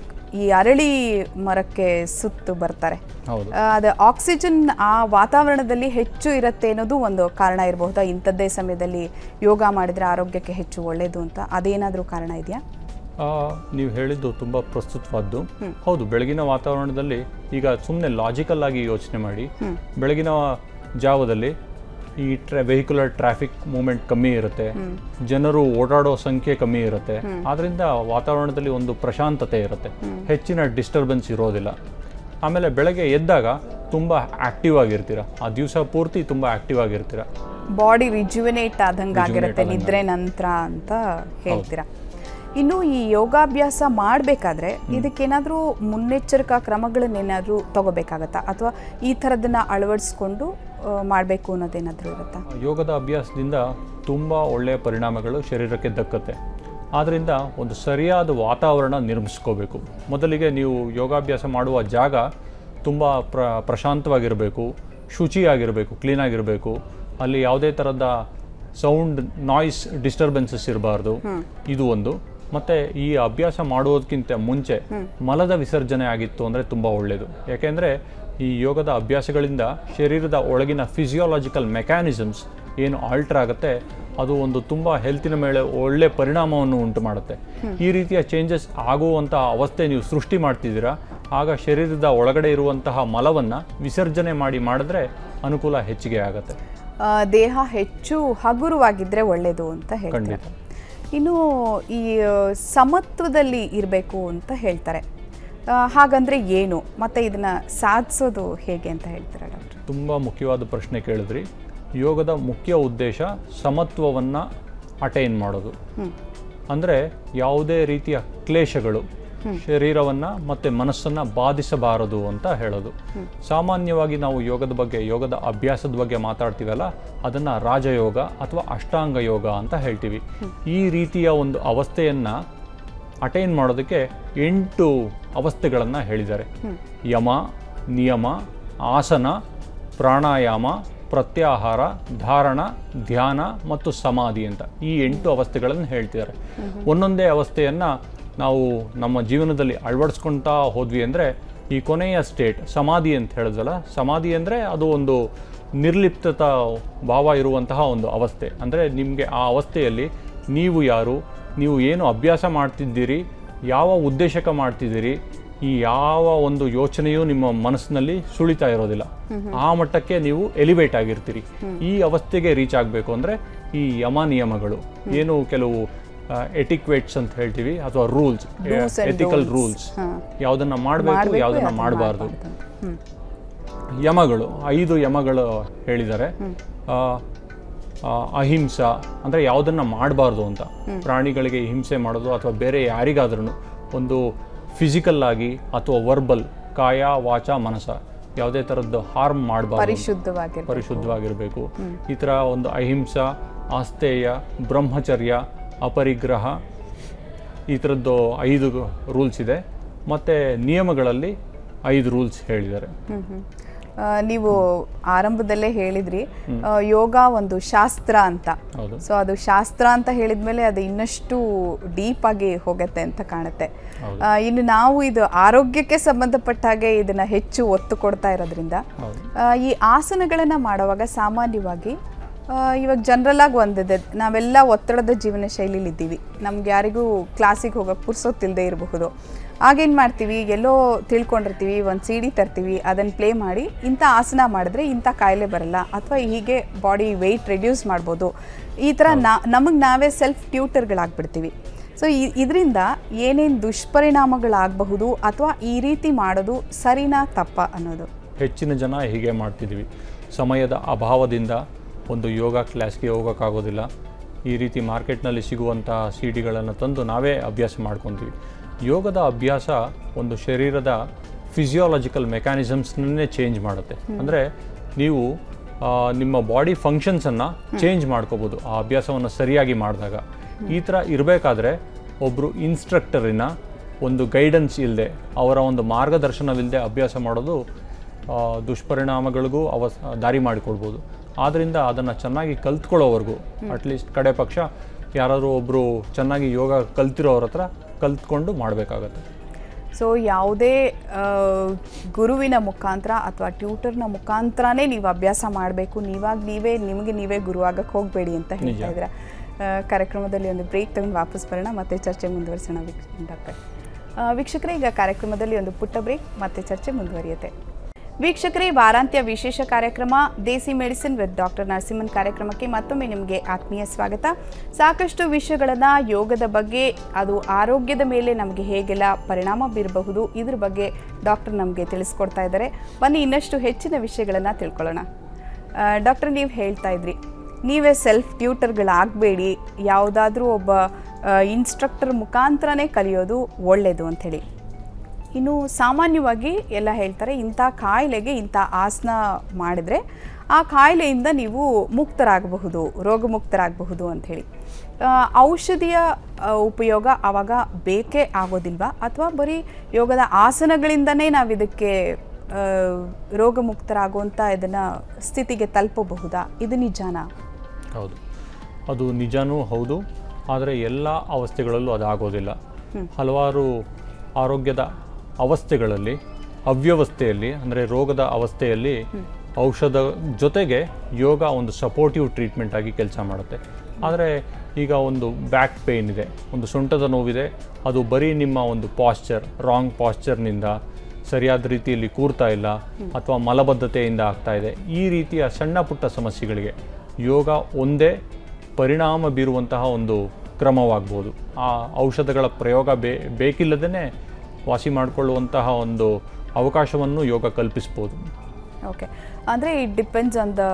ಈ ಅರಳಿ ಮರಕ್ಕೆ ಸುತ್ತು ಬರ್ತಾರೆ ಹೌದು ಆ, ಅದು ಆಕ್ಸಿಜನ್ ಆ ವಾತಾವರಣದಲ್ಲಿ ಹೆಚ್ಚು ಇರುತ್ತೆ ಅನ್ನೋದು ಒಂದು ಕಾರಣ ಇರಬಹುದಾ ಇಂಥದ್ದೇ ಸಮಯದಲ್ಲಿ ಯೋಗ ಮಾಡಿದ್ರೆ ಆರೋಗ್ಯಕ್ಕೆ ಹೆಚ್ಚು ಒಳ್ಳೆಯದು ಅಂತ ಅದೇನಾದರೂ ಕಾರಣ ಇದೆಯಾ ಆ, ನೀವು ಹೇಳಿದ್ದು ತುಂಬ ಪ್ರಸ್ತುತವಾದ್ದು ಹೌದು ಬೆಳಗಿನ ವಾತಾವರಣದಲ್ಲಿ ಈಗ ಸುಮ್ಮನೆ ಲಾಜಿಕಲ್ ಆಗಿ ಯೋಚನೆ ಮಾಡಿ ಬೆಳಗಿನ ಜಾವದಲ್ಲಿ ಈ ಟ್ರಾ ವೆಹಿಕ್ಯುಲರ್ ಟ್ರಾಫಿಕ್ ಮೂವ್ಮೆಂಟ್ ಕಮ್ಮಿ ಇರುತ್ತೆ ಜನರು ಓಡಾಡೋ ಸಂಖ್ಯೆ ಕಮ್ಮಿ ಇರುತ್ತೆ ಆದ್ರಿಂದ ವಾತಾವರಣದಲ್ಲಿ ಒಂದು ಪ್ರಶಾಂತತೆ ಇರುತ್ತೆ ಹೆಚ್ಚಿನ ಡಿಸ್ಟರ್ಬೆನ್ಸ್ ಇರೋದಿಲ್ಲ ಆಮೇಲೆ ಬೆಳಗ್ಗೆ ಎದ್ದಾಗ ತುಂಬ ಆಕ್ಟಿವ್ ಆಗಿರ್ತೀರ ಆ ದಿವಸ ಪೂರ್ತಿ ತುಂಬ ಆಕ್ಟಿವ್ ಆಗಿರ್ತೀರ ಬಾಡಿ ರಿಜುವಿನೇಟ್ ಆದಂಗೆ ಆಗಿರುತ್ತೆ ಆದಂಗೆ. ನಿದ್ರೆ ನಂತರ ಅಂತ ಹೇಳ್ತೀರಾ ಇನ್ನು ಈ ಯೋಗಾಭ್ಯಾಸ ಮಾಡಬೇಕಾದ್ರೆ ಇದಕ್ಕೇನಾದರೂ ಮುನ್ನೆಚ್ಚರಿಕಾ ಕ್ರಮಗಳನ್ನೇನಾದರೂ ತಗೋಬೇಕಾಗತ್ತಾ ಅಥವಾ ಈ ಥರದನ್ನ ಅಳವಡಿಸ್ಕೊಂಡು ಮಾಡಬೇಕು ಅನ್ನೋದೇನಾದರೂ ಇರುತ್ತಾ ಯೋಗದ ಅಭ್ಯಾಸದಿಂದ ತುಂಬ ಒಳ್ಳೆಯ ಪರಿಣಾಮಗಳು ಶರೀರಕ್ಕೆ ದಕ್ಕತ್ತೆ ಆದ್ದರಿಂದ ಒಂದು ಸರಿಯಾದ ವಾತಾವರಣ ನಿರ್ಮಿಸ್ಕೋಬೇಕು ಮೊದಲಿಗೆ ನೀವು ಯೋಗಾಭ್ಯಾಸ ಮಾಡುವ ಜಾಗ ತುಂಬ ಪ್ರ ಪ್ರಶಾಂತವಾಗಿರಬೇಕು ಶುಚಿಯಾಗಿರಬೇಕು ಕ್ಲೀನಾಗಿರಬೇಕು ಅಲ್ಲಿ ಯಾವುದೇ ಥರದ ಸೌಂಡ್ ನಾಯ್ಸ್ ಡಿಸ್ಟರ್ಬೆನ್ಸಸ್ ಇರಬಾರ್ದು ಇದು ಒಂದು ಮತ್ತು ಈ ಅಭ್ಯಾಸ ಮಾಡುವುದಕ್ಕಿಂತ ಮುಂಚೆ ಮಲದ ವಿಸರ್ಜನೆ ಆಗಿತ್ತು ಅಂದರೆ ತುಂಬ ಒಳ್ಳೆಯದು ಯಾಕೆಂದರೆ ಈ ಯೋಗದ ಅಭ್ಯಾಸಗಳಿಂದ ಶರೀರದ ಒಳಗಿನ ಫಿಸಿಯಾಲಜಿಕಲ್ ಮೆಕ್ಯಾನಿಸಮ್ಸ್ ಏನು ಆಲ್ಟರ್ ಆಗುತ್ತೆ ಅದು ಒಂದು ತುಂಬ ಹೆಲ್ತಿನ ಮೇಲೆ ಒಳ್ಳೆ ಪರಿಣಾಮವನ್ನು ಉಂಟು ಮಾಡುತ್ತೆ ಈ ರೀತಿಯ ಚೇಂಜಸ್ ಆಗುವಂಥ ಅವಸ್ಥೆ ನೀವು ಸೃಷ್ಟಿ ಮಾಡ್ತಿದ್ದೀರಾ ಆಗ ಶರೀರದ ಒಳಗಡೆ ಇರುವಂತಹ ಮಲವನ್ನು ವಿಸರ್ಜನೆ ಮಾಡಿ ಮಾಡಿದ್ರೆ ಅನುಕೂಲ ಹೆಚ್ಚಿಗೆ ಆಗುತ್ತೆ ಆ, ದೇಹ ಹೆಚ್ಚು ಹಗುರವಾಗಿದ್ರೆ ಒಳ್ಳೆಯದು ಅಂತ ಹೇಳ್ತಾರೆ ಖಂಡಿತ. ಇನ್ನು ಈ ಆ, ಸಮತ್ವದಲ್ಲಿ ಇರಬೇಕು ಅಂತ ಹೇಳ್ತಾರೆ ಆ, ಹಾಗಂದ್ರೆ ಏನು ಮತ್ತೆ ಇದನ್ನ ಸಾಧಿಸೋದು ಹೇಗೆ ಅಂತ ಹೇಳ್ತಾರೆ ಡಾಕ್ಟರ್ ತುಂಬ ಮುಖ್ಯವಾದ ಪ್ರಶ್ನೆ ಕೇಳಿದ್ರಿ ಯೋಗದ ಮುಖ್ಯ ಉದ್ದೇಶ ಸಮತ್ವವನ್ನು ಅಟೈನ್ ಮಾಡೋದು ಅಂದರೆ ಯಾವುದೇ ರೀತಿಯ ಕ್ಲೇಶಗಳು ಶರೀರವನ್ನು ಮತ್ತು ಮನಸ್ಸನ್ನು ಬಾಧಿಸಬಾರದು ಅಂತ ಹೇಳೋದು ಸಾಮಾನ್ಯವಾಗಿ ನಾವು ಯೋಗದ ಬಗ್ಗೆ ಯೋಗದ ಅಭ್ಯಾಸದ ಬಗ್ಗೆ ಮಾತಾಡ್ತೀವಲ್ಲ ಅದನ್ನು ರಾಜಯೋಗ ಅಥವಾ ಅಷ್ಟಾಂಗ ಯೋಗ ಅಂತ ಹೇಳ್ತೀವಿ ಈ ರೀತಿಯ ಒಂದು ಅವಸ್ಥೆಯನ್ನು ಅಟೈನ್ ಮಾಡೋದಕ್ಕೆ ಎಂಟು ಅವಸ್ಥೆಗಳನ್ನು ಹೇಳಿದ್ದಾರೆ ಯಮ ನಿಯಮ ಆಸನ ಪ್ರಾಣಾಯಾಮ ಪ್ರತ್ಯಾಹಾರ ಧಾರಣ ಧ್ಯಾನ ಮತ್ತು ಸಮಾಧಿ ಅಂತ ಈ ಎಂಟು ಅವಸ್ಥೆಗಳನ್ನು ಹೇಳ್ತಿದ್ದಾರೆ ಒಂದೊಂದೇ ಅವಸ್ಥೆಯನ್ನು ನಾವು ನಮ್ಮ ಜೀವನದಲ್ಲಿ ಅಳವಡಿಸ್ಕೊಳ್ತಾ ಹೋದ್ವಿ ಅಂದರೆ ಈ ಕೊನೆಯ ಸ್ಟೇಟ್ ಸಮಾಧಿ ಅಂತ ಹೇಳಿದ್ವಲ್ಲ ಸಮಾಧಿ ಅಂದರೆ ಅದು ಒಂದು ನಿರ್ಲಿಪ್ತತ ಭಾವ ಇರುವಂತಹ ಒಂದು ಅವಸ್ಥೆ ಅಂದರೆ ನಿಮಗೆ ಆ ಅವಸ್ಥೆಯಲ್ಲಿ ನೀವು ಯಾರು ನೀವು ಏನು ಅಭ್ಯಾಸ ಮಾಡ್ತಿದ್ದೀರಿ ಯಾವ ಉದ್ದೇಶಕ್ಕೆ ಮಾಡ್ತಿದ್ದೀರಿ ಈ ಯಾವ ಒಂದು ಯೋಚನೆಯೂ ನಿಮ್ಮ ಮನಸ್ಸಿನಲ್ಲಿ ಸುಳಿತಾ ಇರೋದಿಲ್ಲ ಆ ಮಟ್ಟಕ್ಕೆ ನೀವು ಎಲಿವೇಟ್ ಆಗಿರ್ತೀರಿ ಈ ಅವಸ್ಥೆಗೆ ರೀಚ್ ಆಗಬೇಕು ಅಂದರೆ ಈ ಯಮ ನಿಯಮಗಳು ಏನು ಕೆಲವು ಎಟಿಕ್ವೇಟ್ಸ್ ಅಂತ ಹೇಳ್ತೀವಿ ಅಥವಾ rules Do's and ethical don'ts. Rules ಹಾ. ಯಾವುದನ್ನ ಮಾಡಬೇಕು ಮಾಡ್ಬೇಕು, ಯಾವುದನ್ನ ಯಾವ್ದನ್ನ ಮಾಡಬಾರ್ದು ಮಾಡ್ಬಾರ್ದು ಅಂತ. ಹ್ಮ್. ಯಮಗಳು ಐದು ಯಮಗಳು ಹೇಳಿದ್ದಾರೆ ಆ, ಆ, ಅಹಿಂಸಾ ಅಂದರೆ ಯಾವುದನ್ನು ಮಾಡಬಾರ್ದು ಅಂತ ಪ್ರಾಣಿಗಳಿಗೆ ಹಿಂಸೆ ಮಾಡೋದು ಅಥವಾ ಬೇರೆ ಯಾರಿಗಾದ್ರೂ ಒಂದು ಫಿಸಿಕಲ್ ಆಗಿ ಅಥವಾ ವರ್ಬಲ್ ಕಾಯ ವಾಚ ಮನಸ ಯಾವುದೇ ಥರದ್ದು ಹಾರ್ಮ್ ಮಾಡಬಾರ್ದು ಪರಿಶುದ್ಧವಾಗಿರ್ಬೇಕು ಪರಿಶುದ್ಧವಾಗಿರಬೇಕು ಈ ಥರ ಒಂದು ಅಹಿಂಸಾ ಆಸ್ತೇಯ ಬ್ರಹ್ಮಚರ್ಯ ಅಪರಿಗ್ರಹ ಈ ಥರದ್ದು ಐದು ರೂಲ್ಸ್ ಇದೆ ಮತ್ತು ನಿಯಮಗಳಲ್ಲಿ ಐದು ರೂಲ್ಸ್ ಹೇಳಿದ್ದಾರೆ ಹ್ಮ್ ಹ್ಮ್. ಆ, ನೀವು ಆರಂಭದಲ್ಲೇ ಹೇಳಿದ್ರಿ ಆ, ಯೋಗ ಒಂದು ಶಾಸ್ತ್ರ ಅಂತ ಹೌದು ಸೊ ಅದು ಶಾಸ್ತ್ರ ಅಂತ ಹೇಳಿದ್ಮೇಲೆ ಅದು ಇನ್ನಷ್ಟು ಡೀಪ್ ಆಗಿ ಹೋಗತ್ತೆ ಅಂತ ಕಾಣುತ್ತೆ ಹೌದು. ಆ, ಇನ್ನು ನಾವು ಇದು ಆರೋಗ್ಯಕ್ಕೆ ಸಂಬಂಧಪಟ್ಟ ಹಾಗೆ ಇದನ್ನ ಹೆಚ್ಚು ಒತ್ತು ಕೊಡ್ತಾ ಇರೋದ್ರಿಂದ ಹೌದು ಆ, ಈ ಆಸನಗಳನ್ನ ಮಾಡುವಾಗ ಸಾಮಾನ್ಯವಾಗಿ ಆ, ಇವಾಗ ಜನರಲಾಗಿ ಒಂದಿದೆ ನಾವೆಲ್ಲ ಒತ್ತಡದ ಜೀವನ ಶೈಲಿಲಿ ಇದ್ದೀವಿ ನಮ್ಗೆ ಯಾರಿಗೂ ಕ್ಲಾಸಿಗೆ ಹೋಗೋಕೆ ಪುರ್ಸೊತ್ತಿಲ್ಲದೆ ಇರಬಹುದು ಆಗೇನು ಮಾಡ್ತೀವಿ ಎಲ್ಲೋ ತಿಳ್ಕೊಂಡಿರ್ತೀವಿ ಒಂದು ಸಿ ಡಿ ತರ್ತೀವಿ ಅದನ್ನು ಪ್ಲೇ ಮಾಡಿ ಇಂಥ ಆಸನ ಮಾಡಿದ್ರೆ ಇಂಥ ಕಾಯಿಲೆ ಬರಲ್ಲ ಅಥವಾ ಹೀಗೆ ಬಾಡಿ ವೆಯ್ಟ್ ರೆಡ್ಯೂಸ್ ಮಾಡ್ಬೋದು ಈ ಥರ ನಾ ನಮಗೆ ನಾವೇ ಸೆಲ್ಫ್ ಟ್ಯೂಟರ್ಗಳಾಗ್ಬಿಡ್ತೀವಿ ಸೊ ಇದರಿಂದ ಏನೇನು ದುಷ್ಪರಿಣಾಮಗಳಾಗಬಹುದು ಅಥವಾ ಈ ರೀತಿ ಮಾಡೋದು ಸರಿನಾ ತಪ್ಪ ಅನ್ನೋದು ಹೆಚ್ಚಿನ ಜನ ಹೀಗೆ ಮಾಡ್ತಿದ್ವಿ ಸಮಯದ ಅಭಾವದಿಂದ ಒಂದು ಯೋಗ ಕ್ಲಾಸ್ಗೆ ಹೋಗೋಕ್ಕಾಗೋದಿಲ್ಲ ಈ ರೀತಿ ಮಾರ್ಕೆಟ್ನಲ್ಲಿ ಸಿಗುವಂಥ ಸಿ ಡಿಗಳನ್ನು ತಂದು ನಾವೇ ಅಭ್ಯಾಸ ಮಾಡ್ಕೊತೀವಿ ಯೋಗದ ಅಭ್ಯಾಸ ಒಂದು ಶರೀರದ ಫಿಸಿಯಾಲಜಿಕಲ್ ಮೆಕ್ಯಾನಿಸಮ್ಸ್ನನ್ನೇ ಚೇಂಜ್ ಮಾಡುತ್ತೆ ಅಂದರೆ ನೀವು ಆ, ನಿಮ್ಮ ಬಾಡಿ ಫಂಕ್ಷನ್ಸನ್ನು ಚೇಂಜ್ ಮಾಡ್ಕೋಬೋದು ಆ ಅಭ್ಯಾಸವನ್ನು ಸರಿಯಾಗಿ ಮಾಡಿದಾಗ ಈ ಥರ ಇರಬೇಕಾದ್ರೆ ಒಬ್ಬರು ಇನ್ಸ್ಟ್ರಕ್ಟರಿನ ಒಂದು ಗೈಡೆನ್ಸ್ ಇಲ್ಲದೆ ಅವರ ಒಂದು ಮಾರ್ಗದರ್ಶನವಿಲ್ಲದೆ ಅಭ್ಯಾಸ ಮಾಡೋದು ಆ, ದುಷ್ಪರಿಣಾಮಗಳಿಗೂ ಅವ ದಾರಿ ಮಾಡಿಕೊಡ್ಬೋದು ಆದ್ದರಿಂದ ಅದನ್ನು ಚೆನ್ನಾಗಿ ಕಲ್ತ್ಕೊಳ್ಳೋವರೆಗೂ ಅಟ್ಲೀಸ್ಟ್ ಕಡೆ ಪಕ್ಷ ಯಾರಾದರೂ ಒಬ್ಬರು ಚೆನ್ನಾಗಿ ಯೋಗ ಕಲ್ತಿರೋವ್ರ ಹತ್ರ ಕಲ್ತ್ಕೊಂಡು ಮಾಡಬೇಕಾಗತ್ತೆ ಸೊ ಯಾವುದೇ ಆ, ಗುರುವಿನ ಮುಖಾಂತರ ಅಥವಾ ಟ್ಯೂಟರ್ನ ಮುಖಾಂತರನೇ ನೀವು ಅಭ್ಯಾಸ ಮಾಡಬೇಕು ನೀವಾಗ ನೀವೇ ನಿಮಗೆ ನೀವೇ ಗುರುವಾಗಕ್ಕೆ ಹೋಗಬೇಡಿ ಅಂತ ಹೇಳ್ತಾ ಇದ್ದೀರಾ ಆ, ಕಾರ್ಯಕ್ರಮದಲ್ಲಿ ಒಂದು ಬ್ರೇಕ್ ತಗೊಂಡು ವಾಪಸ್ ಬರೋಣ ಮತ್ತೆ ಚರ್ಚೆ ಮುಂದುವರಿಸೋಣ ವೀಕ್ಷ ಡಾಕ್ಟರ್ ಆ, ವೀಕ್ಷಕರೇ ಈಗ ಕಾರ್ಯಕ್ರಮದಲ್ಲಿ ಒಂದು ಪುಟ್ಟ ಬ್ರೇಕ್ ಮತ್ತೆ ಚರ್ಚೆ ಮುಂದುವರಿಯುತ್ತೆ ವೀಕ್ಷಕರೇ ವಾರಾಂತ್ಯ ವಿಶೇಷ ಕಾರ್ಯಕ್ರಮ Desi medicine with doctor Narasimhan ಕಾರ್ಯಕ್ರಮಕ್ಕೆ ಮತ್ತೊಮ್ಮೆ ನಿಮಗೆ ಆತ್ಮೀಯ ಸ್ವಾಗತ ಸಾಕಷ್ಟು ವಿಷಯಗಳನ್ನು ಯೋಗದ ಬಗ್ಗೆ ಅದು ಆರೋಗ್ಯದ ಮೇಲೆ ನಮಗೆ ಹೇಗೆಲ್ಲ ಪರಿಣಾಮ ಬೀರಬಹುದು ಇದ್ರ ಬಗ್ಗೆ ಡಾಕ್ಟರ್ ನಮಗೆ ತಿಳಿಸ್ಕೊಡ್ತಾ ಇದ್ದಾರೆ ಬನ್ನಿ ಇನ್ನಷ್ಟು ಹೆಚ್ಚಿನ ವಿಷಯಗಳನ್ನು ತಿಳ್ಕೊಳ್ಳೋಣ ಡಾಕ್ಟರ್ ನೀವು ಹೇಳ್ತಾ ಇದ್ರಿ ನೀವೇ ಸೆಲ್ಫ್ ಟ್ಯೂಟರ್ಗಳಾಗಬೇಡಿ ಯಾವುದಾದ್ರೂ ಒಬ್ಬ ಇನ್ಸ್ಟ್ರಕ್ಟರ್ ಮುಖಾಂತರನೇ ಕಲಿಯೋದು ಒಳ್ಳೆಯದು ಅಂಥೇಳಿ ಇನ್ನು ಸಾಮಾನ್ಯವಾಗಿ ಎಲ್ಲ ಹೇಳ್ತಾರೆ ಇಂಥ ಕಾಯಿಲೆಗೆ ಇಂಥ ಆಸನ ಮಾಡಿದರೆ ಆ ಕಾಯಿಲೆಯಿಂದ ನೀವು ಮುಕ್ತರಾಗಬಹುದು ರೋಗಮುಕ್ತರಾಗಬಹುದು ಅಂಥೇಳಿ ಔಷಧಿಯ ಆ, ಉಪಯೋಗ ಆವಾಗ ಬೇಕೇ ಆಗೋದಿಲ್ವಾ ಅಥವಾ ಬರೀ ಯೋಗದ ಆಸನಗಳಿಂದನೇ ನಾವು ಇದಕ್ಕೆ ಆ, ರೋಗಮುಕ್ತರಾಗುವಂಥ ಇದನ್ನು ಸ್ಥಿತಿಗೆ ತಲುಪಬಹುದಾ ಇದು ನಿಜಾನಾ ಹೌದು ಅದು ನಿಜನೂ ಹೌದು ಆದರೆ ಎಲ್ಲ ಅವಸ್ಥೆಗಳಲ್ಲೂ ಅದಾಗೋದಿಲ್ಲ ಹಲವಾರು ಆರೋಗ್ಯದ ಅವಸ್ಥೆಗಳಲ್ಲಿ ಅವ್ಯವಸ್ಥೆಯಲ್ಲಿ ಅಂದರೆ ರೋಗದ ಅವಸ್ಥೆಯಲ್ಲಿ ಔಷಧ ಜೊತೆಗೆ ಯೋಗ ಒಂದು ಸಪೋರ್ಟಿವ್ ಟ್ರೀಟ್ಮೆಂಟ್ ಆಗಿ ಕೆಲಸ ಮಾಡುತ್ತೆ ಆದರೆ ಈಗ ಒಂದು ಬ್ಯಾಕ್ ಪೇಯ್ನ್ ಇದೆ ಒಂದು ಸೊಂಟದ ನೋವಿದೆ ಅದು ಬರೀ ನಿಮ್ಮ ಒಂದು ಪಾಶ್ಚರ್ ರಾಂಗ್ ಪಾಶ್ಚರ್ನಿಂದ ಸರಿಯಾದ ರೀತಿಯಲ್ಲಿ ಕೂರ್ತಾ ಇಲ್ಲ ಅಥವಾ ಮಲಬದ್ಧತೆಯಿಂದ ಆಗ್ತಾ ಇದೆ ಈ ರೀತಿಯ ಸಣ್ಣ ಪುಟ್ಟ ಸಮಸ್ಯೆಗಳಿಗೆ ಯೋಗ ಒಂದೇ ಪರಿಣಾಮ ಬೀರುವಂತಹ ಒಂದು ಕ್ರಮವಾಗ್ಬೋದು ಆ ಔಷಧಗಳ ಪ್ರಯೋಗ ಬೇ ಬೇಕಿಲ್ಲದೇ ವಾಸಿ ಮಾಡಿಕೊಳ್ಳುವಂತಹ ಒಂದು ಅವಕಾಶವನ್ನು ಯೋಗ ಕಲ್ಪಿಸ್ಬೋದು ಓಕೆ ಅಂದರೆ it depends on the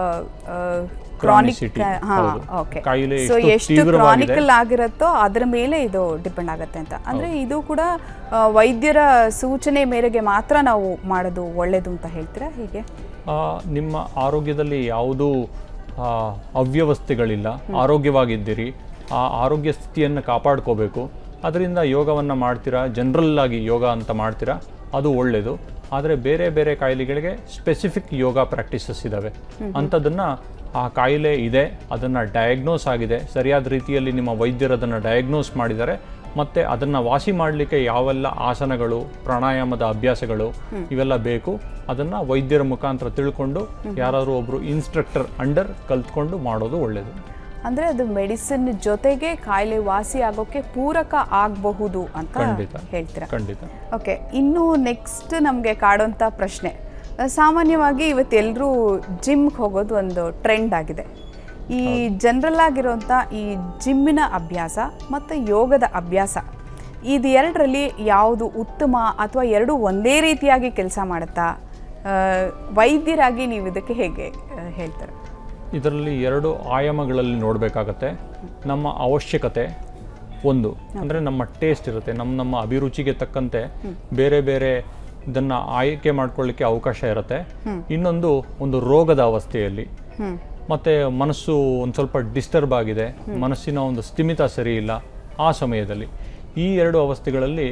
chronic Chronicity, ಹಾಂ ಹೌದು. ಓಕೆ ಕಾಯಿಲೆ ಸೊ ಎಷ್ಟು ಎಷ್ಟು ತೀವ್ರವಾಗಿದೆ? ಕ್ರಾನಿಕಲ್ ಆಗಿರುತ್ತೋ ಅದರ ಮೇಲೆ ಇದು ಡಿಪೆಂಡ್ ಆಗುತ್ತೆ ಅಂತ ಅಂದರೆ ಇದು ಕೂಡ ಆ, ವೈದ್ಯರ ಸೂಚನೆ ಮೇರೆಗೆ ಮಾತ್ರ ನಾವು ಮಾಡೋದು ಒಳ್ಳೇದು ಅಂತ ಹೇಳ್ತೀರಾ ಹೀಗೆ ಆ, ನಿಮ್ಮ ಆರೋಗ್ಯದಲ್ಲಿ ಯಾವುದೂ ಆ, ಅವ್ಯವಸ್ಥೆಗಳಿಲ್ಲ ಆರೋಗ್ಯವಾಗಿದ್ದೀರಿ ಆ ಆರೋಗ್ಯ ಸ್ಥಿತಿಯನ್ನು ಕಾಪಾಡ್ಕೋಬೇಕು ಅದರಿಂದ ಯೋಗವನ್ನು ಮಾಡ್ತೀರಾ ಜನರಲ್ ಆಗಿ ಯೋಗ ಅಂತ ಮಾಡ್ತೀರಾ ಅದು ಒಳ್ಳೆಯದು ಆದರೆ ಬೇರೆ ಬೇರೆ ಕಾಯಿಲೆಗಳಿಗೆ ಸ್ಪೆಸಿಫಿಕ್ ಯೋಗ ಪ್ರಾಕ್ಟೀಸಸ್ ಇದ್ದಾವೆ ಅಂಥದ್ದನ್ನು ಆ ಕಾಯಿಲೆ ಇದೆ ಅದನ್ನು ಡಯಾಗ್ನೋಸ್ ಆಗಿದೆ ಸರಿಯಾದ ರೀತಿಯಲ್ಲಿ ನಿಮ್ಮ ವೈದ್ಯರು ಅದನ್ನು ಡಯಾಗ್ನೋಸ್ ಮಾಡಿದ್ದಾರೆ ಮತ್ತು ಅದನ್ನು ವಾಸಿ ಮಾಡಲಿಕ್ಕೆ ಯಾವೆಲ್ಲ ಆಸನಗಳು ಪ್ರಾಣಾಯಾಮದ ಅಭ್ಯಾಸಗಳು ಇವೆಲ್ಲ ಬೇಕು ಅದನ್ನು ವೈದ್ಯರ ಮುಖಾಂತರ ತಿಳ್ಕೊಂಡು ಯಾರಾದರೂ ಒಬ್ಬರು ಇನ್ಸ್ಟ್ರಕ್ಟರ್ ಅಂಡರ್ ಕಲ್ತ್ಕೊಂಡು ಮಾಡೋದು ಒಳ್ಳೆಯದು ಅಂದರೆ ಅದು ಮೆಡಿಸಿನ್ ಜೊತೆಗೆ ಕಾಯಿಲೆ ವಾಸಿ ಆಗೋಕ್ಕೆ ಪೂರಕ ಆಗಬಹುದು ಅಂತ ಖಂಡಿತ. ಹೇಳ್ತೀರಾ ಖಂಡಿತ ಓಕೆ ಇನ್ನು ನೆಕ್ಸ್ಟ್ ನಮಗೆ ಕಾಡೋಂಥ ಪ್ರಶ್ನೆ ಅಹ್, ಸಾಮಾನ್ಯವಾಗಿ ಇವತ್ತೆಲ್ಲರೂ ಜಿಮ್ಗೆ ಹೋಗೋದು ಒಂದು ಟ್ರೆಂಡ್ ಆಗಿದೆ ಈ ಜನರಲ್ ಆಗಿರೋಂಥ ಈ ಜಿಮ್ಮಿನ ಅಭ್ಯಾಸ ಮತ್ತು ಯೋಗದ ಅಭ್ಯಾಸ ಇದು ಎರಡರಲ್ಲಿ ಯಾವುದು ಉತ್ತಮ ಅಥವಾ ಎರಡು ಒಂದೇ ರೀತಿಯಾಗಿ ಕೆಲಸ ಮಾಡುತ್ತಾ ಅಹ್, ವೈದ್ಯರಾಗಿ ನೀವು ಇದಕ್ಕೆ ಹೇಗೆ ಅಹ್, ಹೇಳ್ತಾರೆ ಇದರಲ್ಲಿ ಎರಡು ಆಯಾಮಗಳಲ್ಲಿ ನೋಡಬೇಕಾಗತ್ತೆ ನಮ್ಮ ಅವಶ್ಯಕತೆ ಒಂದು ಅಂದರೆ ನಮ್ಮ ಟೇಸ್ಟ್ ಇರುತ್ತೆ ನಮ್ಮ ನಮ್ಮ ಅಭಿರುಚಿಗೆ ತಕ್ಕಂತೆ ಬೇರೆ ಬೇರೆ ಇದನ್ನು ಆಯ್ಕೆ ಮಾಡ್ಕೊಳ್ಳಿಕ್ಕೆ ಅವಕಾಶ ಇರುತ್ತೆ ಇನ್ನೊಂದು ಒಂದು ರೋಗದ ಅವಸ್ಥೆಯಲ್ಲಿ ಹ್ಞೂ ಮತ್ತು ಮನಸ್ಸು ಒಂದು ಸ್ವಲ್ಪ ಡಿಸ್ಟರ್ಬ್ ಆಗಿದೆ ಮನಸ್ಸಿನ ಒಂದು ಸ್ಥಿಮಿತ ಸರಿ ಇಲ್ಲ ಆ ಸಮಯದಲ್ಲಿ ಈ ಎರಡು ಅವಸ್ಥೆಗಳಲ್ಲಿ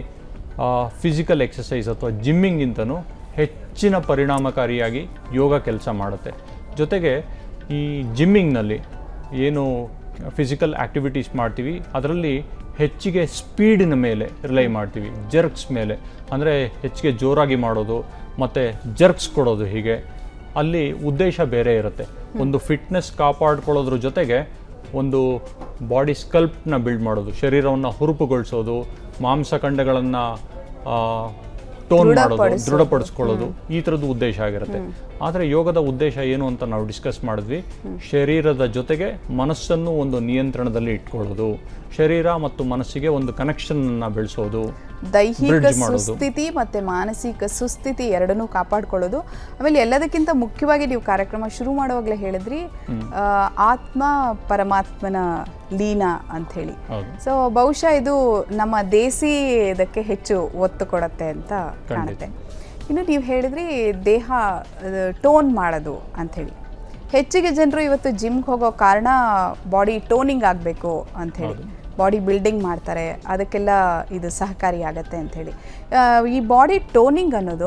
ಫಿಸಿಕಲ್ ಎಕ್ಸಸೈಸ್ ಅಥವಾ ಜಿಮ್ಮಿಂಗಿಂತನೂ ಹೆಚ್ಚಿನ ಪರಿಣಾಮಕಾರಿಯಾಗಿ ಯೋಗ ಕೆಲಸ ಮಾಡುತ್ತೆ ಜೊತೆಗೆ ಈ ಜಿಮ್ಮಿಂಗ್ನಲ್ಲಿ ಏನು ಫಿಸಿಕಲ್ ಆ್ಯಕ್ಟಿವಿಟೀಸ್ ಮಾಡ್ತೀವಿ ಅದರಲ್ಲಿ ಹೆಚ್ಚಿಗೆ ಸ್ಪೀಡಿನ ಮೇಲೆ ರಿಲೈ ಮಾಡ್ತೀವಿ ಜರ್ಕ್ಸ್ ಮೇಲೆ ಅಂದರೆ ಹೆಚ್ಚಿಗೆ ಜೋರಾಗಿ ಮಾಡೋದು ಮತ್ತು ಜರ್ಕ್ಸ್ ಕೊಡೋದು ಹೀಗೆ ಅಲ್ಲಿ ಉದ್ದೇಶ ಬೇರೆ ಇರುತ್ತೆ ಒಂದು ಫಿಟ್ನೆಸ್ ಕಾಪಾಡ್ಕೊಳ್ಳೋದ್ರ ಜೊತೆಗೆ ಒಂದು ಬಾಡಿ ಸ್ಕಲ್ಪ್ನ ಬಿಲ್ಡ್ ಮಾಡೋದು ಶರೀರವನ್ನು ಹುರುಪುಗೊಳಿಸೋದು ಮಾಂಸಖಂಡಗಳನ್ನು ಟೋನ್ ಮಾಡೋದು ದೃಢಪಡಿಸ್ಕೊಳ್ಳೋದು ಈ ಥರದ್ದು ಉದ್ದೇಶ ಆಗಿರುತ್ತೆ ಆದರೆ ಯೋಗದ ಉದ್ದೇಶ ಏನು ಅಂತ ನಾವು ಡಿಸ್ಕಸ್ ಮಾಡಿದ್ವಿ ಶರೀರದ ಜೊತೆಗೆ ಮನಸ್ಸನ್ನು ಒಂದು ನಿಯಂತ್ರಣದಲ್ಲಿ ಇಟ್ಕೊಳ್ಳೋದು ಶರೀರ ಮತ್ತು ಮನಸ್ಸಿಗೆ ಒಂದು ಕನೆಕ್ಷನ್ ಅನ್ನ ಬೆಳೆಸೋದು ದೈಹಿಕ Bridge ಮಾಡೋದು. ಸುಸ್ಥಿತಿ ಮತ್ತೆ ಮಾನಸಿಕ ಸುಸ್ಥಿತಿ ಎರಡನ್ನೂ ಕಾಪಾಡ್ಕೊಳ್ಳೋದು ಆಮೇಲೆ ಎಲ್ಲದಕ್ಕಿಂತ ಮುಖ್ಯವಾಗಿ ನೀವು ಕಾರ್ಯಕ್ರಮ ಶುರು ಮಾಡುವಾಗಲೇ ಹೇಳಿದ್ರಿ ಆ, ಆತ್ಮ ಪರಮಾತ್ಮನ ಲೀನ ಅಂತ ಹೇಳಿ ಹೌದು ಸೊ ಬಹುಶಃ ಇದು ನಮ್ಮ ದೇಸಿ ಇದಕ್ಕೆ ಹೆಚ್ಚು ಒತ್ತು ಕೊಡುತ್ತೆ ಅಂತ ಕಾಣುತ್ತೆ ಇನ್ನು ನೀವು ಹೇಳಿದ್ರಿ ದೇಹ ಟೋನ್ ಮಾಡೋದು ಅಂಥೇಳಿ ಹೆಚ್ಚಿಗೆ ಜನರು ಇವತ್ತು ಜಿಮ್ಗೆ ಹೋಗೋ ಕಾರಣ ಬಾಡಿ ಟೋನಿಂಗ್ ಆಗಬೇಕು ಅಂಥೇಳಿ ಬಾಡಿ ಬಿಲ್ಡಿಂಗ್ ಮಾಡ್ತಾರೆ ಅದಕ್ಕೆಲ್ಲ ಇದು ಸಹಕಾರಿ ಆಗತ್ತೆ ಅಂಥೇಳಿ ಈ ಬಾಡಿ ಟೋನಿಂಗ್ ಅನ್ನೋದು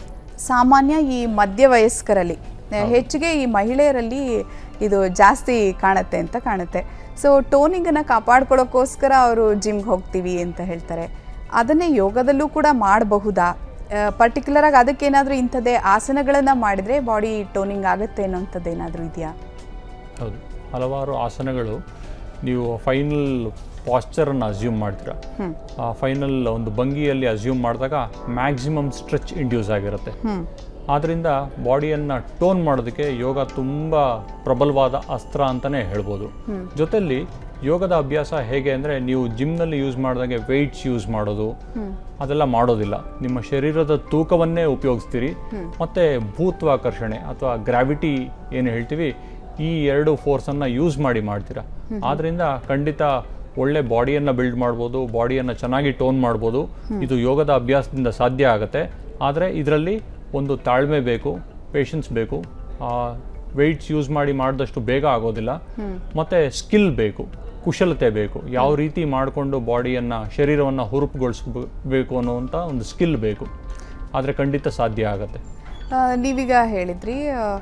ಸಾಮಾನ್ಯ ಈ ಮಧ್ಯವಯಸ್ಕರಲ್ಲಿ ಆ, ಹೆಚ್ಚಿಗೆ ಈ ಮಹಿಳೆಯರಲ್ಲಿ ಇದು ಜಾಸ್ತಿ ಕಾಣುತ್ತೆ ಅಂತ ಕಾಣುತ್ತೆ ಸೊ ಟೋನಿಂಗನ್ನು ಕಾಪಾಡ್ಕೊಳ್ಳೋಕ್ಕೋಸ್ಕರ ಅವರು ಜಿಮ್ಗೆ ಹೋಗ್ತೀವಿ ಅಂತ ಹೇಳ್ತಾರೆ ಅದನ್ನೇ ಯೋಗದಲ್ಲೂ ಕೂಡ ಮಾಡಬಹುದಾ ಪರ್ಟಿಕ್ಯುಲರ್ ಆಗಿ ಅದಕ್ಕೇನಾದರೂ ಇಂಥದ್ದೇ ಆಸನಗಳನ್ನು ಮಾಡಿದರೆ ಬಾಡಿ ಟೋನಿಂಗ್ ಆಗುತ್ತೆ ಅನ್ನೋಂಥದ್ದು ಏನಾದರೂ ಇದೆಯಾ ಹೌದು ಹಲವಾರು ಆಸನಗಳು ನೀವು ಫೈನಲ್ ಪಾಶ್ಚರನ್ನು ಅಸ್ಯೂಮ್ ಮಾಡ್ತೀರಾ ಆ ಫೈನಲ್ ಒಂದು ಭಂಗಿಯಲ್ಲಿ ಅಸ್ಯೂಮ್ ಮಾಡಿದಾಗ ಮ್ಯಾಕ್ಸಿಮಮ್ ಸ್ಟ್ರೆಚ್ ಇಂಡ್ಯೂಸ್ ಆಗಿರುತ್ತೆ ಆದ್ದರಿಂದ ಬಾಡಿಯನ್ನು ಟೋನ್ ಮಾಡೋದಕ್ಕೆ ಯೋಗ ತುಂಬ ಪ್ರಬಲವಾದ ಅಸ್ತ್ರ ಅಂತಲೇ ಹೇಳ್ಬೋದು ಜೊತೆಲಿ ಯೋಗದ ಅಭ್ಯಾಸ ಹೇಗೆ ಅಂದರೆ ನೀವು ಜಿಮ್ನಲ್ಲಿ ಯೂಸ್ ಮಾಡಿದಂಗೆ ವೆಯ್ಟ್ಸ್ ಯೂಸ್ ಮಾಡೋದು ಅದೆಲ್ಲ ಮಾಡೋದಿಲ್ಲ ನಿಮ್ಮ ಶರೀರದ ತೂಕವನ್ನೇ ಉಪಯೋಗಿಸ್ತೀರಿ ಮತ್ತು ಭೂತ್ವಾಕರ್ಷಣೆ ಅಥವಾ ಗ್ರಾವಿಟಿ ಏನು ಹೇಳ್ತೀವಿ ಈ ಎರಡು ಫೋರ್ಸನ್ನು ಯೂಸ್ ಮಾಡಿ ಮಾಡ್ತೀರಾ ಆದ್ದರಿಂದ ಖಂಡಿತ ಒಳ್ಳೆ ಬಾಡಿಯನ್ನು ಬಿಲ್ಡ್ ಮಾಡ್ಬೋದು ಬಾಡಿಯನ್ನು ಚೆನ್ನಾಗಿ ಟೋನ್ ಮಾಡ್ಬೋದು ಇದು ಯೋಗದ ಅಭ್ಯಾಸದಿಂದ ಸಾಧ್ಯ ಆಗುತ್ತೆ ಆದರೆ ಇದರಲ್ಲಿ ಒಂದು ತಾಳ್ಮೆ ಬೇಕು ಪೇಷನ್ಸ್ ಬೇಕು ವೆಯ್ಟ್ಸ್ ಯೂಸ್ ಮಾಡಿ ಮಾಡಿದಷ್ಟು ಬೇಗ ಆಗೋದಿಲ್ಲ ಮತ್ತು ಸ್ಕಿಲ್ ಬೇಕು ಕುಶಲತೆ ಬೇಕು ಯಾವ ರೀತಿ ಮಾಡಿಕೊಂಡು ಬಾಡಿಯನ್ನು ಶರೀರವನ್ನು ಹುರುಪುಗೊಳಿಸ್ಬೇಕು ಅನ್ನುವಂಥ ಒಂದು ಸ್ಕಿಲ್ ಬೇಕು ಆದರೆ ಖಂಡಿತ ಸಾಧ್ಯ ಆಗುತ್ತೆ ಆ, ನೀವೀಗ ಹೇಳಿದ್ರಿ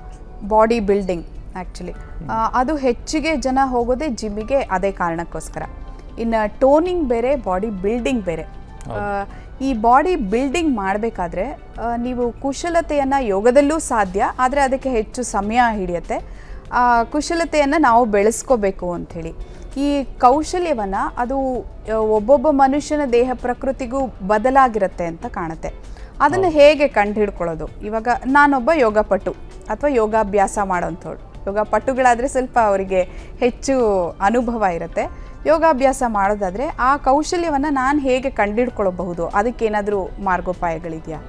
ಬಾಡಿ ಬಿಲ್ಡಿಂಗ್ ಆ್ಯಕ್ಚುಲಿ ಅದು ಹೆಚ್ಚಿಗೆ ಜನ ಹೋಗೋದೇ ಜಿಮ್ಮಿಗೆ ಅದೇ ಕಾರಣಕ್ಕೋಸ್ಕರ ಇನ್ನು ಟೋನಿಂಗ್ ಬೇರೆ ಬಾಡಿ ಬಿಲ್ಡಿಂಗ್ ಬೇರೆ ಆ, ಈ ಬಾಡಿ ಬಿಲ್ಡಿಂಗ್ ಮಾಡಬೇಕಾದ್ರೆ ನೀವು ಕುಶಲತೆಯನ್ನು ಯೋಗದಲ್ಲೂ ಸಾಧ್ಯ ಆದರೆ ಅದಕ್ಕೆ ಹೆಚ್ಚು ಸಮಯ ಹಿಡಿಯುತ್ತೆ ಆ ಕುಶಲತೆಯನ್ನು ನಾವು ಬೆಳೆಸ್ಕೋಬೇಕು ಅಂಥೇಳಿ ಈ ಕೌಶಲ್ಯವನ್ನು ಅದು ಆ, ಒಬ್ಬೊಬ್ಬ ಮನುಷ್ಯನ ದೇಹ ಪ್ರಕೃತಿಗೂ ಬದಲಾಗಿರುತ್ತೆ ಅಂತ ಕಾಣುತ್ತೆ ಅದನ್ನು ಹೇಗೆ ಕಂಡುಹಿಡ್ಕೊಳ್ಳೋದು ಇವಾಗ ನಾನೊಬ್ಬ ಯೋಗಪಟು ಅಥವಾ ಯೋಗಾಭ್ಯಾಸ ಮಾಡೋಂಥವ್ಳು ಯೋಗ ಪಟುಗಳಾದರೆ ಸ್ವಲ್ಪ ಅವರಿಗೆ ಹೆಚ್ಚು ಅನುಭವ ಇರುತ್ತೆ ಯೋಗಾಭ್ಯಾಸ ಮಾಡೋದಾದರೆ ಆ ಕೌಶಲ್ಯವನ್ನು ನಾನು ಹೇಗೆ ಕಂಡುಹಿಡ್ಕೊಳ್ಳಬಹುದು ಅದಕ್ಕೇನಾದರೂ ಮಾರ್ಗೋಪಾಯಗಳಿದೆಯಾ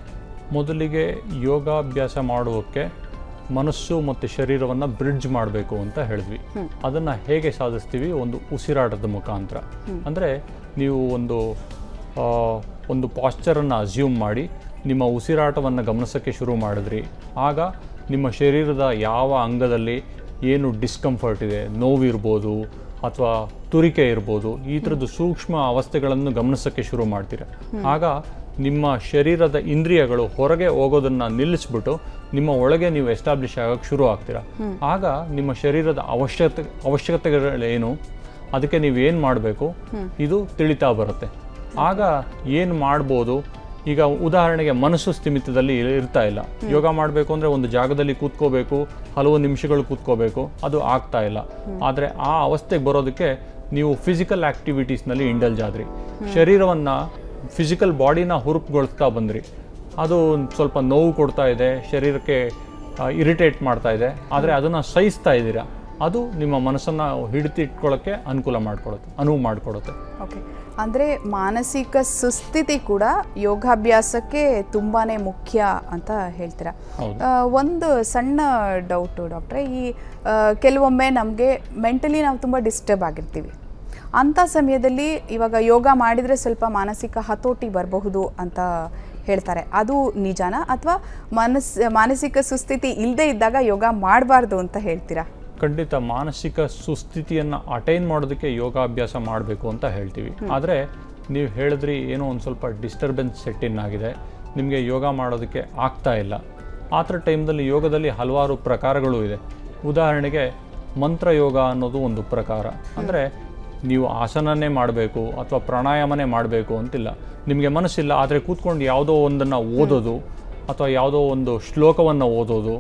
ಮೊದಲಿಗೆ ಯೋಗಾಭ್ಯಾಸ ಮಾಡುವಕ್ಕೆ ಮನಸ್ಸು ಮತ್ತು ಶರೀರವನ್ನು ಬ್ರಿಡ್ಜ್ ಮಾಡಬೇಕು ಅಂತ ಹೇಳಿದ್ವಿ ಅದನ್ನು ಹೇಗೆ ಸಾಧಿಸ್ತೀವಿ ಒಂದು ಉಸಿರಾಟದ ಮುಖಾಂತರ ಅಂದರೆ ನೀವು ಒಂದು ಆ, ಒಂದು ಪಾಶ್ಚರನ್ನು ಅಸ್ಯೂಮ್ ಮಾಡಿ ನಿಮ್ಮ ಉಸಿರಾಟವನ್ನು ಗಮನಿಸೋಕ್ಕೆ ಶುರು ಮಾಡಿದ್ರಿ ಆಗ ನಿಮ್ಮ ಶರೀರದ ಯಾವ ಅಂಗದಲ್ಲಿ ಏನು ಡಿಸ್ಕಂಫರ್ಟ್ ಇದೆ ನೋವಿರ್ಬೋದು ಅಥವಾ ತುರಿಕೆ ಇರ್ಬೋದು ಈ ಥರದ್ದು ಸೂಕ್ಷ್ಮ ಅವಸ್ಥೆಗಳನ್ನು ಗಮನಿಸೋಕ್ಕೆ ಶುರು ಮಾಡ್ತೀರ ಆಗ ನಿಮ್ಮ ಶರೀರದ ಇಂದ್ರಿಯಗಳು ಹೊರಗೆ ಹೋಗೋದನ್ನ ನಿಲ್ಲಿಸ್ಬಿಟ್ಟು ನಿಮ್ಮ ಒಳಗೆ ನೀವು ಎಸ್ಟಾಬ್ಲಿಷ್ ಆಗೋಕ್ಕೆ ಶುರು ಆಗ್ತೀರಾ ಆಗ ನಿಮ್ಮ ಶರೀರದ ಅವಶ್ಯಕತೆ ಅವಶ್ಯಕತೆಗಳೇನು ಅದಕ್ಕೆ ನೀವು ಏನು ಮಾಡಬೇಕು ಇದು ತಿಳಿತಾ ಬರುತ್ತೆ ಆಗ ಏನು ಮಾಡ್ಬೋದು ಈಗ ಉದಾಹರಣೆಗೆ ಮನಸ್ಸು ಸ್ಥಿಮಿತದಲ್ಲಿ ಇರ್- ಇರ್ತಾ ಇಲ್ಲ ಯೋಗ ಮಾಡಬೇಕು ಅಂದರೆ ಒಂದು ಜಾಗದಲ್ಲಿ ಕೂತ್ಕೋಬೇಕು ಹಲವು ನಿಮಿಷಗಳು ಕೂತ್ಕೋಬೇಕು ಅದು ಆಗ್ತಾ ಇಲ್ಲ ಆದರೆ ಆ ಅವಸ್ಥೆಗೆ ಬರೋದಕ್ಕೆ ನೀವು ಫಿಸಿಕಲ್ ಆ್ಯಕ್ಟಿವಿಟೀಸ್ನಲ್ಲಿ ಇಂಡಲ್ಜ್ ಆದ್ರಿ ಶರೀರವನ್ನು ಫಿಸಿಕಲ್ ಬಾಡಿನ ಹುರುಪುಗೊಳಿಸ್ತಾ ಬಂದ್ರಿ ಅದು ಒಂದ್ ಸ್ವಲ್ಪ ನೋವು ಕೊಡ್ತಾ ಇದೆ ಶರೀರಕ್ಕೆ ಇರಿಟೇಟ್ ಮಾಡ್ತಾ ಇದೆ ಆದರೆ ಅದನ್ನು ಸಹಿಸ್ತಾ ಇದ್ದೀರಾ ಅದು ನಿಮ್ಮ ಮನಸ್ಸನ್ನು ಹಿಡಿತಿಟ್ಕೊಳ್ಳೋಕ್ಕೆ ಅನುಕೂಲ ಮಾಡಿಕೊಡುತ್ತೆ ಅನುವು ಮಾಡಿಕೊಡುತ್ತೆ ಓಕೆ ಅಂದರೆ ಮಾನಸಿಕ ಸುಸ್ಥಿತಿ ಕೂಡ ಯೋಗಾಭ್ಯಾಸಕ್ಕೆ ತುಂಬಾ ಮುಖ್ಯ ಅಂತ ಹೇಳ್ತೀರಾ ಹೌದು. ಆ, ಒಂದು ಸಣ್ಣ ಡೌಟು ಡಾಕ್ಟ್ರೆ ಈ ಆ, ಕೆಲವೊಮ್ಮೆ ನಮಗೆ ಮೆಂಟಲಿ ನಾವು ತುಂಬ ಡಿಸ್ಟರ್ಬ್ ಆಗಿರ್ತೀವಿ ಅಂಥ ಸಮಯದಲ್ಲಿ ಇವಾಗ ಯೋಗ ಮಾಡಿದರೆ ಸ್ವಲ್ಪ ಮಾನಸಿಕ ಹತೋಟಿ ಬರಬಹುದು ಅಂತ ಹೇಳ್ತಾರೆ ಅದು ನಿಜಾನ ಅಥವಾ ಮನಸ್ ಮಾನಸಿಕ ಸುಸ್ಥಿತಿ ಇಲ್ಲದೆ ಇದ್ದಾಗ ಯೋಗ ಮಾಡಬಾರ್ದು ಅಂತ ಹೇಳ್ತೀರಾ ಖಂಡಿತ ಮಾನಸಿಕ ಸುಸ್ಥಿತಿಯನ್ನು ಅಟೈನ್ ಮಾಡೋದಕ್ಕೆ ಯೋಗಾಭ್ಯಾಸ ಮಾಡಬೇಕು ಅಂತ ಹೇಳ್ತೀವಿ ಆದರೆ ನೀವು ಹೇಳಿದ್ರಿ ಏನೋ ಒಂದು ಸ್ವಲ್ಪ ಡಿಸ್ಟರ್ಬೆನ್ಸ್ ಸೆಟ್ ಇನ್ ಆಗಿದೆ ನಿಮಗೆ ಯೋಗ ಮಾಡೋದಕ್ಕೆ ಆಗ್ತಾ ಇಲ್ಲ ಆ ಥರ ಟೈಮ್ದಲ್ಲಿ ಯೋಗದಲ್ಲಿ ಹಲವಾರು ಪ್ರಕಾರಗಳು ಇದೆ ಉದಾಹರಣೆಗೆ ಮಂತ್ರ ಯೋಗ ಅನ್ನೋದು ಒಂದು ಪ್ರಕಾರ ಅಂದರೆ ನೀವು ಆಸನನೇ ಮಾಡಬೇಕು ಅಥವಾ ಪ್ರಾಣಾಯಾಮನೇ ಮಾಡಬೇಕು ಅಂತಿಲ್ಲ ನಿಮಗೆ ಮನಸ್ಸಿಲ್ಲ ಆದರೆ ಕೂತ್ಕೊಂಡು ಯಾವುದೋ ಒಂದನ್ನು ಓದೋದು ಅಥವಾ ಯಾವುದೋ ಒಂದು ಶ್ಲೋಕವನ್ನು ಓದೋದು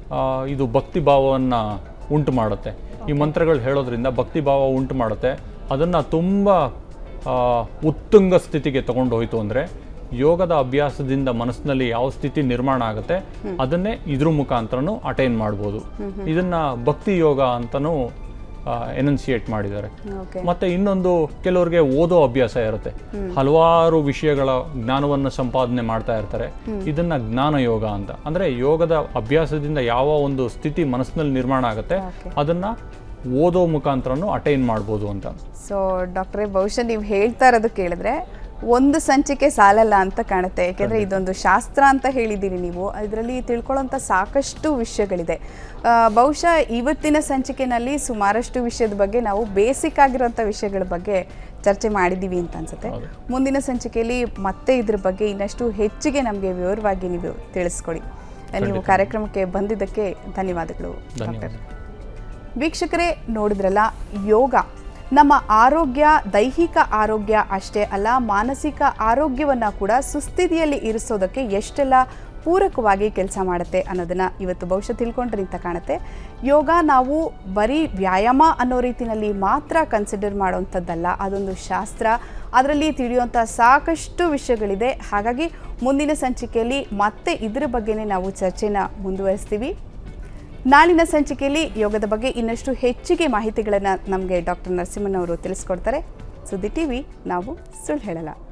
ಆ, ಇದು ಭಕ್ತಿ ಭಾವವನ್ನು ಉಂಟು ಮಾಡುತ್ತೆ ಈ ಮಂತ್ರಗಳು ಹೇಳೋದ್ರಿಂದ ಭಕ್ತಿ ಭಾವ ಉಂಟು ಮಾಡುತ್ತೆ ಅದನ್ನು ತುಂಬ ಆ, ಉತ್ತುಂಗ ಸ್ಥಿತಿಗೆ ತಗೊಂಡು ಹೋಯ್ತು ಅಂದರೆ ಯೋಗದ ಅಭ್ಯಾಸದಿಂದ ಮನಸ್ಸಿನಲ್ಲಿ ಯಾವ ಸ್ಥಿತಿ ನಿರ್ಮಾಣ ಆಗುತ್ತೆ ಅದನ್ನೇ ಇದ್ರ ಮುಖಾಂತರನೂ ಅಟೈನ್ ಮಾಡ್ಬೋದು ಇದನ್ನ ಭಕ್ತಿ ಯೋಗ ಅಂತಲೂ ಎನನ್ಸಿಯೇಟ್ ಮಾಡಿದ್ದಾರೆ ಓಕೆ ಮತ್ತೆ ಇನ್ನೊಂದು ಕೆಲವರಿಗೆ ಓದೋ ಅಭ್ಯಾಸ ಇರುತ್ತೆ ಹಲವಾರು ವಿಷಯಗಳ ಜ್ಞಾನವನ್ನು ಸಂಪಾದನೆ ಮಾಡ್ತಾ ಇರ್ತಾರೆ ಇದನ್ನ ಜ್ಞಾನ ಯೋಗ ಅಂತ ಅಂದ್ರೆ ಯೋಗದ ಅಭ್ಯಾಸದಿಂದ ಯಾವ ಒಂದು ಸ್ಥಿತಿ ಮನಸ್ಸಿನಲ್ಲಿ ನಿರ್ಮಾಣ ಆಗುತ್ತೆ Okay. ಅದನ್ನ ಓದೋ ಮುಖಾಂತರನು ಅಟೈನ್ ಮಾಡ್ಬೋದು ಅಂತ ಸೊ ಡಾಕ್ಟ್ರೇ ಬಹುಶಃ ನೀವು ಹೇಳ್ತಾ ಇರೋದು ಕೇಳಿದ್ರೆ ಒಂದು ಸಂಚಿಕೆ ಸಾಲಲ್ಲ ಅಂತ ಕಾಣುತ್ತೆ ಯಾಕೆಂದರೆ ಇದೊಂದು ಶಾಸ್ತ್ರ ಅಂತ ಹೇಳಿದ್ದೀರಿ ನೀವು ಇದರಲ್ಲಿ ತಿಳ್ಕೊಳ್ಳೋಂಥ ಸಾಕಷ್ಟು ವಿಷಯಗಳಿದೆ ಆ, ಬಹುಶಃ ಇವತ್ತಿನ ಸಂಚಿಕೆನಲ್ಲಿ ಸುಮಾರಷ್ಟು ವಿಷಯದ ಬಗ್ಗೆ ನಾವು ಬೇಸಿಕ್ ಆಗಿರೋಂಥ ವಿಷಯಗಳ ಬಗ್ಗೆ ಚರ್ಚೆ ಮಾಡಿದ್ದೀವಿ ಅಂತ ಅನ್ಸುತ್ತೆ ಹೌದು. ಮುಂದಿನ ಸಂಚಿಕೆಯಲ್ಲಿ ಮತ್ತೆ ಇದ್ರ ಬಗ್ಗೆ ಇನ್ನಷ್ಟು ಹೆಚ್ಚಿಗೆ ನಮಗೆ ವಿವರವಾಗಿ ನೀವು ತಿಳಿಸ್ಕೊಡಿ ನೀವು ಕಾರ್ಯಕ್ರಮಕ್ಕೆ ಬಂದಿದ್ದಕ್ಕೆ ಧನ್ಯವಾದಗಳು ಡಾಕ್ಟರ್ ಧನ್ಯವಾದ ವೀಕ್ಷಕರೇ ನೋಡಿದ್ರಲ್ಲ ಯೋಗ ನಮ್ಮ ಆರೋಗ್ಯ ದೈಹಿಕ ಆರೋಗ್ಯ ಅಷ್ಟೇ ಅಲ್ಲ ಮಾನಸಿಕ ಆರೋಗ್ಯವನ್ನು ಕೂಡ ಸುಸ್ಥಿತಿಯಲ್ಲಿ ಇರಿಸೋದಕ್ಕೆ ಎಷ್ಟೆಲ್ಲ ಪೂರಕವಾಗಿ ಕೆಲಸ ಮಾಡುತ್ತೆ ಅನ್ನೋದನ್ನ ಇವತ್ತು ಬಹುಶಃ ತಿಳ್ಕೊಂಡ್ರಿ ಅಂತ ಕಾಣುತ್ತೆ ಯೋಗ ನಾವು ಬರೀ ವ್ಯಾಯಾಮ ಅನ್ನೋ ರೀತಿಯಲ್ಲಿ ಮಾತ್ರ ಕನ್ಸಿಡರ್ ಮಾಡೋವಂಥದ್ದಲ್ಲ ಅದೊಂದು ಶಾಸ್ತ್ರ ಅದರಲ್ಲಿ ತಿಳಿಯುವಂಥ ಸಾಕಷ್ಟು ವಿಷಯಗಳಿದೆ ಹಾಗಾಗಿ ಮುಂದಿನ ಸಂಚಿಕೆಯಲ್ಲಿ ಮತ್ತೆ ಇದರ ಬಗ್ಗೆನೇ ನಾವು ಚರ್ಚೆನ ಮುಂದುವರಿಸ್ತೀವಿ ನಾಳಿನ ಸಂಚಿಕೆಯಲ್ಲಿ ಯೋಗದ ಬಗ್ಗೆ ಇನ್ನಷ್ಟು ಹೆಚ್ಚಿಗೆ ಮಾಹಿತಿಗಳನ್ನು ನಮಗೆ ಡಾಕ್ಟರ್ ನರಸಿಂಹನ್ ಅವರು ತಿಳಿಸ್ಕೊಡ್ತಾರೆ ಸುದ್ದಿ ಟಿವಿ ನಾವು ಸುಳ್ಳು ಹೇಳಲ್ಲ